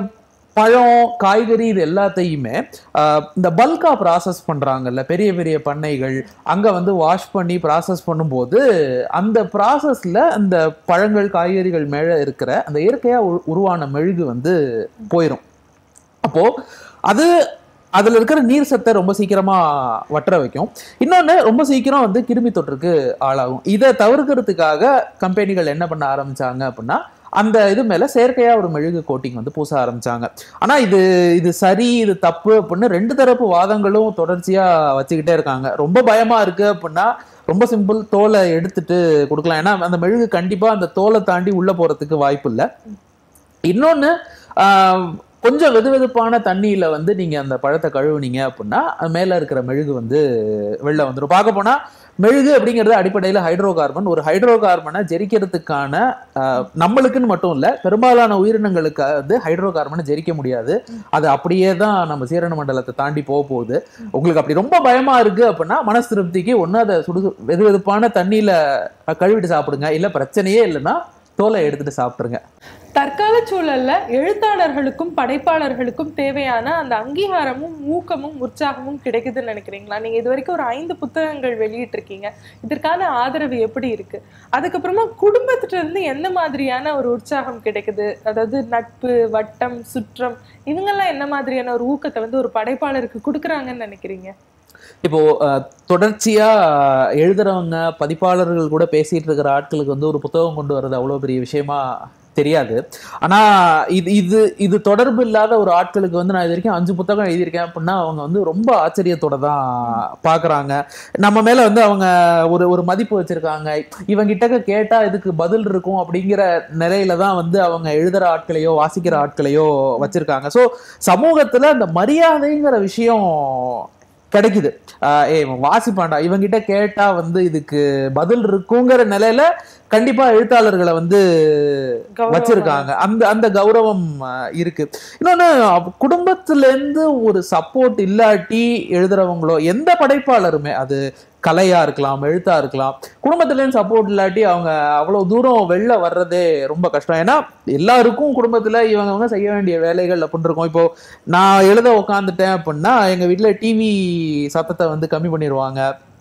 பழம் காய்கறி இது எல்லாத்தையுமே ஆஹ், இந்த பல்கா ப்ராசஸ் பண்றாங்கல்ல பெரிய பெரிய பண்ணைகள் அங்க வந்து வாஷ் பண்ணி ப்ராசஸ் பண்ணும்போது அந்த ப்ராசஸ்ல அந்த பழங்கள் காய்கறிகள் மேல இருக்கிற அந்த இயற்கையா உரு- உருவான மெழுகு வந்து போயிடும் அப்போ அது அதுல இருக்கிற நீர் சத்தை ரொம்ப சீக்கிரமா வற்ற வைக்கும் இன்னொன்னு ரொம்ப சீக்கிரம் வந்து கிருமி தொற்றுக்கு ஆளாகும் இதை தவிர்க்கிறதுக்காக கம்பெனிகள் என்ன பண்ண ஆரம்பிச்சாங்க அப்படின்னா அந்த இது மேல செயற்கையா ஒரு மெழுகு கோட்டிங் வந்து பூச ஆரம்பிச்சாங்க ஆனா இது இது சரி இது தப்பு அப்படின்னு ரெண்டு தரப்பு வாதங்களும் தொடர்ச்சியா வச்சுக்கிட்டே இருக்காங்க ரொம்ப பயமா இருக்கு அப்படின்னா ரொம்ப சிம்பிள் தோலை எடுத்துட்டு கொடுக்கலாம் ஏன்னா அந்த மெழுகு கண்டிப்பா அந்த தோலை தாண்டி உள்ள போறதுக்கு வாய்ப்பு இல்லை இன்னொன்னு ஆஹ், கொஞ்சம் வெது வெதுப்பான தண்ணியில வந்து நீங்க அந்த பழத்தை கழுவுனீங்க அப்படின்னா அது மேல இருக்கிற மெழுகு வந்து வெளில வந்துடும் பார்க்க போனா மெழுகு அப்படிங்கிறது அடிப்படையில் ஹைட்ரோ கார்பன் ஒரு ஹைட்ரோ கார்பனை ஜெரிக்கிறதுக்கான ஆஹ், நம்மளுக்குன்னு மட்டும் இல்ல பெரும்பாலான உயிரினங்களுக்கு வந்து ஹைட்ரோ கார்பனை ஜெரிக்க முடியாது அது அப்படியே தான் நம்ம சீரண மண்டலத்தை தாண்டி போக போகுது உங்களுக்கு அப்படி ரொம்ப பயமா இருக்கு அப்படின்னா மனசு திருப்திக்கு ஒண்ணு அதை சுடு வெது வெதுப்பான தண்ணியில கழுவிட்டு சாப்பிடுங்க இல்ல பிரச்சனையே இல்லைன்னா தோலை எடுத்துட்டு சாப்பிட்டுருங்க தற்கால சூழல்ல எழுத்தாளர்களுக்கும் படைப்பாளர்களுக்கும் தேவையான அந்த அங்கீகாரமும் ஊக்கமும் உற்சாகமும் கிடைக்குதுன்னு நினைக்கிறீங்களா நீங்க இது வரைக்கும் ஒரு ஐந்து புத்தகங்கள் வெளியிட்டிருக்கீங்க இதற்கான ஆதரவு எப்படி இருக்கு அதுக்கப்புறமா குடும்பத்துல இருந்து எந்த மாதிரியான ஒரு உற்சாகம் கிடைக்குது அதாவது நட்பு வட்டம் சுற்றம் இவங்கெல்லாம் என்ன மாதிரியான ஒரு ஊக்கத்தை வந்து ஒரு படைப்பாளருக்கு கொடுக்குறாங்கன்னு நினைக்கிறீங்க இப்போ அஹ், தொடர்ச்சியா அஹ், எழுதுறவங்க பதிப்பாளர்கள் கூட பேசிட்டு இருக்கிற ஆட்களுக்கு வந்து ஒரு புத்தகம் கொண்டு வர்றது அவ்வளவு பெரிய விஷயமா தெரியாது ஆனா இது இது இது தொடர்பு இல்லாத ஒரு ஆட்களுக்கு வந்து நான் இது வரைக்கும் அஞ்சு புத்தகம் எழுதியிருக்கேன் அப்படின்னா அவங்க வந்து ரொம்ப ஆச்சரியத்தோட தான் பாக்குறாங்க நம்ம மேல வந்து அவங்க ஒரு ஒரு மதிப்பு வச்சிருக்காங்க இவங்க கிட்டக்க கேட்டா இதுக்கு பதில் இருக்கும் அப்படிங்கிற நிலையில தான் வந்து அவங்க எழுதுற ஆட்களையோ வாசிக்கிற ஆட்களையோ வச்சிருக்காங்க ஸோ சமூகத்துல அந்த மரியாதைங்கிற விஷயம் கிடைக்குது ஆஹ் ஏய் இவன் வாசிப்பான்டா இவங்கிட்ட கேட்டா வந்து இதுக்கு பதில் இருக்குங்கிற நிலையில கண்டிப்பா எழுத்தாளர்களை வந்து கௌரவம் வச்சிருக்காங்க அந்த அந்த கௌரவம் ஆஹ் இருக்கு இன்னொன்னு அவ- குடும்பத்துல இருந்து ஒரு சப்போர்ட் இல்லாட்டி எழுதுறவங்களோ எந்த படைப்பாளருமே அது கலையா இருக்கலாம் எழுத்தா இருக்கலாம் குடும்பத்துல இருந்து சப்போர்ட் இல்லாட்டி அவங்க அவ்வளவு தூரம் வெளில வர்றதே ரொம்ப கஷ்டம் ஏன்னா எல்லாருக்கும் குடும்பத்துல இவங்கவங்க செய்ய வேண்டிய வேலைகள் அப்படின்னு இருக்கும் இப்போ நான் எழுத உக்காந்துட்டேன் அப்படின்னா எங்க வீட்ல டிவி சத்தத்தை வந்து கம்மி பண்ணிடுவாங்க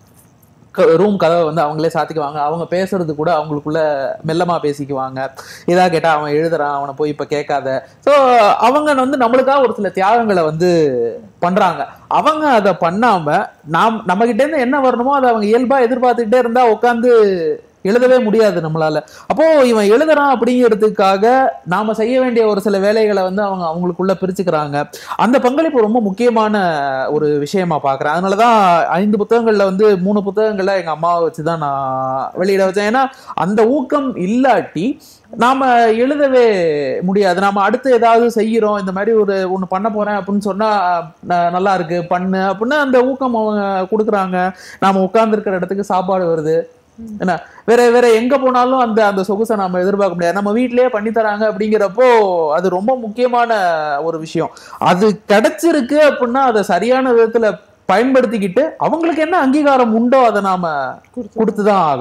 ரூம் கதவை வந்து அவங்களே சாத்திக்குவாங்க அவங்க பேசுறது கூட அவங்களுக்குள்ள மெல்லமா பேசிக்குவாங்க இதா கேட்டா அவன் எழுதுறான் அவனை போய் இப்ப கேட்காத ஸோ அவங்க வந்து நம்மளுக்காக ஒரு சில தியாகங்களை வந்து பண்றாங்க அவங்க அதை பண்ணாம நாம் நம்ம கிட்ட இருந்து என்ன வரணுமோ அதை அவங்க இயல்பா எதிர்பார்த்துக்கிட்டே இருந்தா உட்காந்து எழுதவே முடியாது நம்மளால அப்போ இவன் எழுதுறான் அப்படிங்கிறதுக்காக நாம செய்ய வேண்டிய ஒரு சில வேலைகளை வந்து அவங்க அவங்களுக்குள்ள பிரிச்சுக்கிறாங்க அந்த பங்களிப்பு ரொம்ப முக்கியமான ஒரு விஷயமா பாக்குறேன் அதனாலதான் ஐந்து புத்தகங்கள்ல வந்து மூணு புத்தகங்கள்ல எங்க அம்மாவை வச்சுதான் நான் வெளியிட வச்சேன் ஏன்னா அந்த ஊக்கம் இல்லாட்டி நாம எழுதவே முடியாது நாம அடுத்து ஏதாவது செய்யறோம் இந்த மாதிரி ஒரு ஒண்ணு பண்ண போறேன் அப்படின்னு சொன்னா ந- நல்லா இருக்கு பண்ணு அப்படின்னு அந்த ஊக்கம் அவங்க கொடுக்குறாங்க நாம உட்கார்ந்து இருக்கிற இடத்துக்கு சாப்பாடு வருது என்ன வேற வேற எங்க போனாலும் அந்த அந்த சொகுசை நாம எதிர்பார்க்க முடியாது நம்ம வீட்லயே பண்ணி தராங்க அப்படிங்கிறப்போ அது ரொம்ப முக்கியமான ஒரு விஷயம் அது கிடைச்சிருக்கு அப்படின்னா அதை சரியான விதத்துல பயன்படுத்திக்கிட்டு அவங்களுக்கு என்ன அங்கீகாரம் உண்டோ அதை நாம கொடுத்துதான் ஆகணும்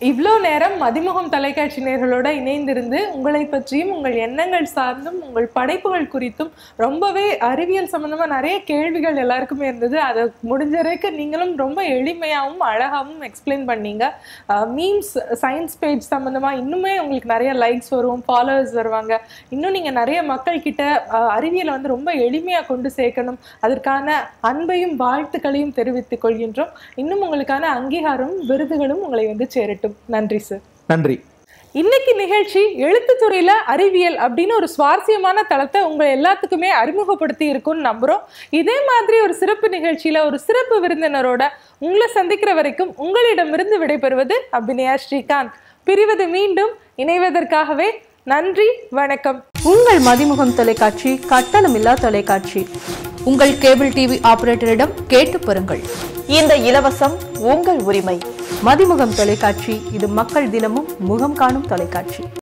இவ்வளோ நேரம் மதிமுகம் தொலைக்காட்சி நேர்களோட இணைந்திருந்து உங்களை பற்றியும் உங்கள் எண்ணங்கள் சார்ந்தும் உங்கள் படைப்புகள் குறித்தும் ரொம்பவே அறிவியல் சம்பந்தமா நிறைய கேள்விகள் எல்லாருக்குமே இருந்தது அதை முடிஞ்ச வரைக்கும் நீங்களும் ரொம்ப எளிமையாகவும் அழகாகவும் எக்ஸ்பிளைன் பண்ணீங்க மீம்ஸ் சயின்ஸ் பேஜ் சம்பந்தமா இன்னுமே உங்களுக்கு நிறைய லைக்ஸ் வரும் ஃபாலோவர்ஸ் வருவாங்க இன்னும் நீங்க நிறைய மக்கள் கிட்ட அஹ், அறிவியலை வந்து ரொம்ப எளிமையா கொண்டு சேர்க்கணும் அதற்கான அன்பையும் வாழ்த்துக்களையும் தெரிவித்துக் கொள்கின்றோம் இன்னும் உங்களுக்கான அங்கீகாரமும் விருதுகளும் உங்களை வந்து சேரட்டும் நன்றி சார் நன்றி இன்னைக்கு நிகழ்ச்சி எழுத்துத்துறையில அறிவியல் அப்படின்னு ஒரு சுவாரஸ்யமான தளத்தை உங்க எல்லாத்துக்குமே அறிமுகப்படுத்தி இருக்கும்னு நம்புறோம் இதே மாதிரி ஒரு சிறப்பு நிகழ்ச்சியில ஒரு சிறப்பு விருந்தினரோட உங்களை சந்திக்கிற வரைக்கும் உங்களிடமிருந்து விடைபெறுவது அபிநயா ஸ்ரீகாந்த் பிரிவது மீண்டும் இணைவதற்காகவே நன்றி வணக்கம் உங்கள் மதிமுகம் தொலைக்காட்சி கட்டணமில்லா தொலைக்காட்சி உங்கள் கேபிள் டிவி ஆபரேட்டரிடம் கேட்டு பெறுங்கள் இந்த இலவசம் உங்கள் உரிமை மதிமுகம் தொலைக்காட்சி இது மக்கள் தினமும் முகம் காணும் தொலைக்காட்சி